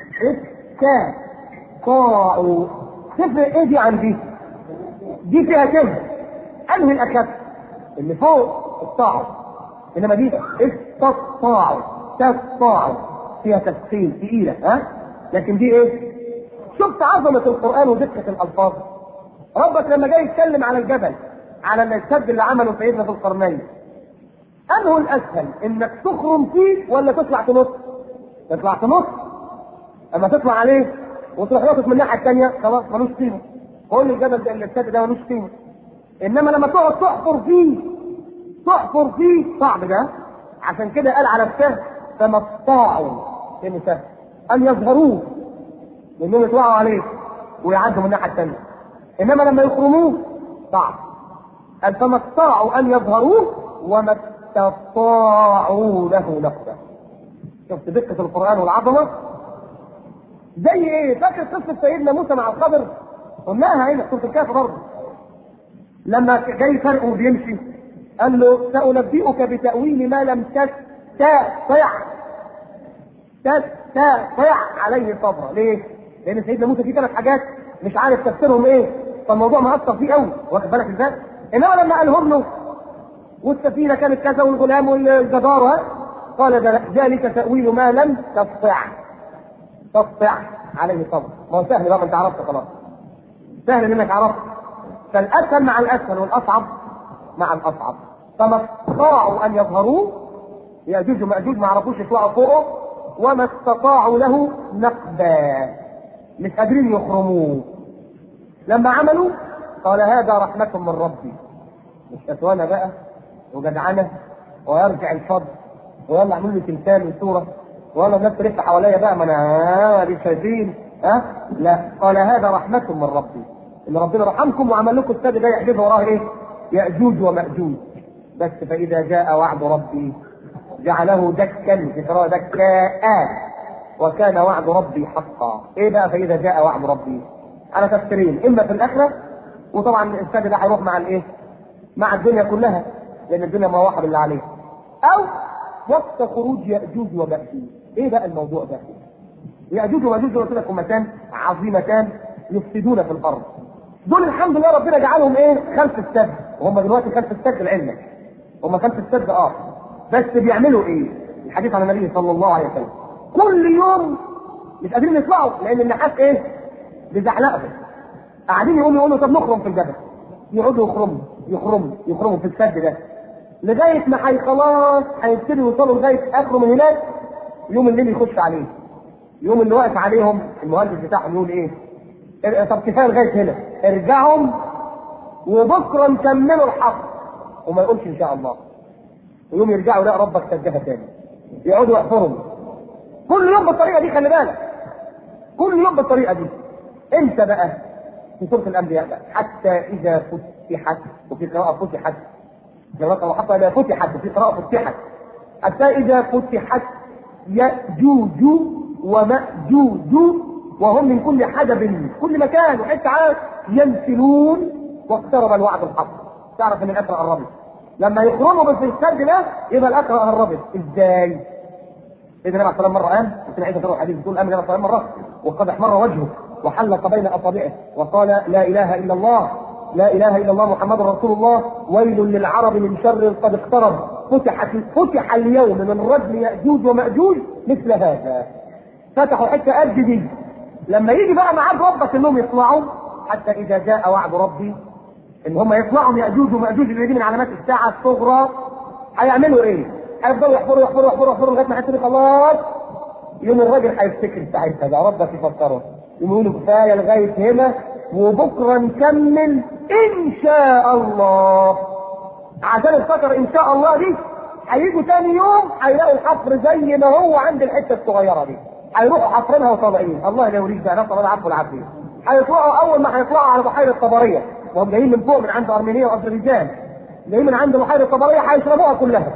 Speaker 1: استطاعوا تفرق ايه دي عن دي؟ دي فيها كلمة انهي الاخف؟ اللي فوق استطاعوا انما دي استطاعوا تستطاعوا فيها تفصيل ثقيلة ها؟ لكن دي ايه؟ شفت عظمة القرآن ودقة الألفاظ ربك لما جاي يتكلم على الجبل على السد اللي عمله سيدنا في القرنين انه الاسهل انك تخرم فيه ولا تطلع تنط تطلع تنط اما تطلع عليه وتروح ناطط من الناحيه الثانيه خلاص ملوش قيمه كل الجبل ده اللي السد ده ملوش قيمه انما لما تقعد تحفر فيه تحفر فيه صعب ده عشان كده قال على السهل فما استطاعوا كلمه سهل ان يظهروه لانهم يطلعوا عليه ويعدوا من الناحيه الثانيه انما لما يخرموه صعب قال فما استطاعوا ان يظهروه وما استطاعوا له نقدا شفت دقة القرآن والعظمة زي ايه فاكر قصة سيدنا موسى مع الخضر قلناها هنا سورة الكهف برضه لما جاي فرقه وبيمشي قال له سأنبئك بتأويل ما لم تستطع تستطع عليه صبرا ليه؟ لأن سيدنا موسى في ثلاث حاجات مش عارف تفسيرهم ايه فالموضوع مأثر فيه قوي واخد بالك ازاي؟ انما لما قالهم له والسفينه كانت كذا والغلام والجدار ها قال ذلك تأويل ما لم تستطع تستطع عليه صبر ما هو سهل بقى ما انت عرفت خلاص سهل انك عرفت فالاسهل مع الاسهل والاصعب مع الاصعب فما استطاعوا ان يظهروه ياجوج وماجوج ما عرفوش يطلعوا فوقه وما استطاعوا له نقبا مش قادرين يخرموه لما عملوا قال هذا رحمة من ربي مش فتوانا بقى وجدعنة ويرجع الفضل ويلا اعملوا لي تمثال وصورة ويلا الناس تلف حواليا بقى ما انا دي شايفين ها لا قال هذا رحمة من ربي ان ربنا رحمكم وعمل لكم السد ده يحدث وراه ايه؟ يأجوج ومأجوج بس فإذا جاء وعد ربي جعله دكا في قراءة دكاء وكان وعد ربي حقا ايه بقى فإذا جاء وعد ربي على تفسيرين اما في الاخره وطبعا السد ده هيروح مع الايه؟ مع الدنيا كلها لان الدنيا ما واحد اللي عليه او وقت خروج ياجوج وماجوج ايه بقى الموضوع ده؟ ياجوج وماجوج قلت لك همتان عظيمتان يفسدون في الارض دول الحمد لله ربنا جعلهم ايه؟ خلف السد وهم دلوقتي خلف السد لعلمك هم خلف السد اه بس بيعملوا ايه؟ الحديث عن النبي صلى الله عليه وسلم كل يوم مش قادرين يطلعوا لان النحاس ايه؟ بزحلقهم قاعدين يقولوا يقولوا طب نخرم في الجبل يقعدوا يخرموا يخرموا يخرموا في السد ده لغايه ما حي خلاص هيبتدوا يوصلوا لغايه اخره من هناك يوم الليل يخش عليه يوم اللي واقف عليهم المهندس بتاعهم يقول ايه؟ طب كفايه لغايه هنا ارجعهم وبكره نكملوا الحفر وما يقولش ان شاء الله ويوم يرجعوا لا ربك سدها تاني يقعدوا يحفرهم كل يوم بالطريقه دي خلي بالك كل يوم بالطريقه دي امتى بقى؟ في سوره الانبياء بقى حتى اذا فتحت وفي قراءه فتحت قراءه حتى اذا فتحت وفي قراءه فتحت حتى اذا فتحت ياجوج وماجوج وهم من كل حدب كل مكان وحتى عاد ينسلون واقترب الوعد الحق تعرف ان الاخره قربت لما يخرجوا في السد ده يبقى الاخره قربت ازاي؟ سيدنا النبي عليه مره قال سيدنا عيسى في الحديث بتقول امن النبي مره وقد احمر وجهه وحلق بين اصابعه وقال لا اله الا الله لا اله الا الله محمد رسول الله ويل للعرب من شر قد اقترب فتحت فتح اليوم من رجل ياجوج وماجوج مثل هذا فتحوا حته قد دي لما يجي بقى معاد ربك انهم يطلعوا حتى اذا جاء وعد ربي ان هم يطلعوا ياجوج وماجوج اللي دي من علامات الساعه الصغرى هيعملوا ايه؟ هيفضلوا يحفروا يحفروا يحفروا يحفروا لغايه ما يحسوا خلاص يوم الراجل هيفتكر ساعتها ده ربك يفكره يقولوا كفايه لغايه هنا وبكره نكمل ان شاء الله عشان افتكر ان شاء الله دي هيجوا تاني يوم هيلاقوا الحفر زي ما هو عند الحته الصغيره دي هيروحوا حفرينها وطالعين الله لا يوريك بقى نسال الله العفو والعافيه هيطلعوا اول ما هيطلعوا على بحيره طبريه وهم جايين من فوق من عند ارمينيا واذربيجان جايين من عند بحيره طبريه هيشربوها كلها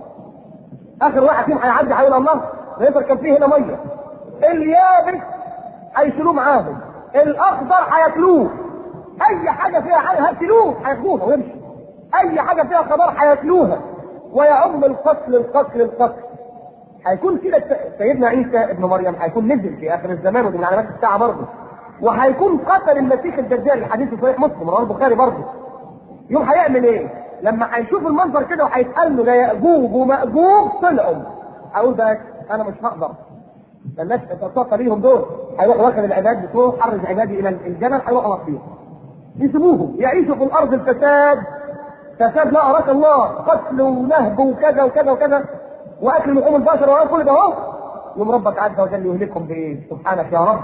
Speaker 1: اخر واحد فيهم هيعدي هيقول الله ده يقدر كان فيه هنا ميه اليابس هيشيلوه معاهم الاخضر هياكلوه اي حاجه فيها حاجه هياكلوه هياخدوها ويمشي اي حاجه فيها خضار هياكلوها ويعم القتل القتل القتل هيكون كده سيدنا عيسى ابن مريم هيكون نزل في اخر الزمان ودي من علامات الساعه برضه وهيكون قتل المسيح الدجال الحديث في صحيح مسلم رواه البخاري برضه يوم هيعمل ايه؟ لما هيشوف المنظر كده وهيتقال له ده ياجوج وماجوج طلعوا هقول بقى انا مش هقدر الناس تتصل بيهم دول هيروح واخد العباد بتوعه حرز عبادي الى الجبل هيروح وصيهم يسيبوهم يعيشوا في الارض الفساد فساد لا اراك الله قتل ونهب وكذا وكذا وكذا واكل لحوم البشر وكل كل ده اهو يوم ربك عز وجل يهلكهم بايه؟ سبحانك يا رب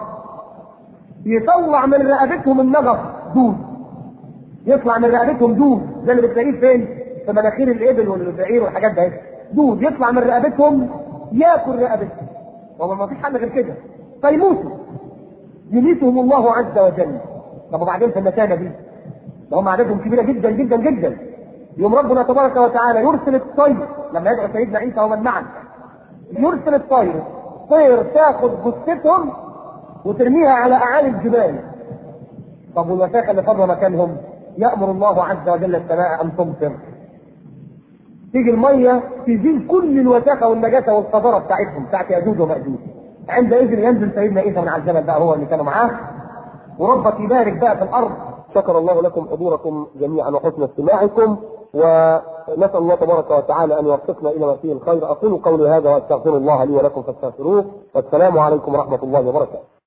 Speaker 1: يطلع من رقبتهم النغص دود يطلع من رقبتهم دود زي اللي بتلاقيه فين؟ في مناخير الابل والبعير والحاجات ده دود يطلع من رقبتهم ياكل رقبتهم هو ما فيش حل غير كده فيموتوا يميتهم الله عز وجل طب وبعدين في المكانه دي ده هم عددهم كبيره جدا جدا جدا يوم ربنا تبارك وتعالى يرسل الطير لما يدعو سيدنا عيسى ومن معه يرسل الطير طير تاخذ جثتهم وترميها على اعالي الجبال طب والوساخه اللي فاضله مكانهم يامر الله عز وجل السماء ان تمطر تيجي الميه تزيل كل الوساخه والنجاسه والقذاره بتاعتهم بتاعت ياجوج وماجوج عندئذ ينزل سيدنا عيسى من على الجبل بقى هو اللي كانوا معاه وربك يبارك بقى في الارض شكر الله لكم حضوركم جميعا وحسن استماعكم ونسال الله تبارك وتعالى ان يوفقنا الى ما فيه الخير اقول قولي هذا واستغفر الله لي ولكم فاستغفروه والسلام عليكم ورحمه الله وبركاته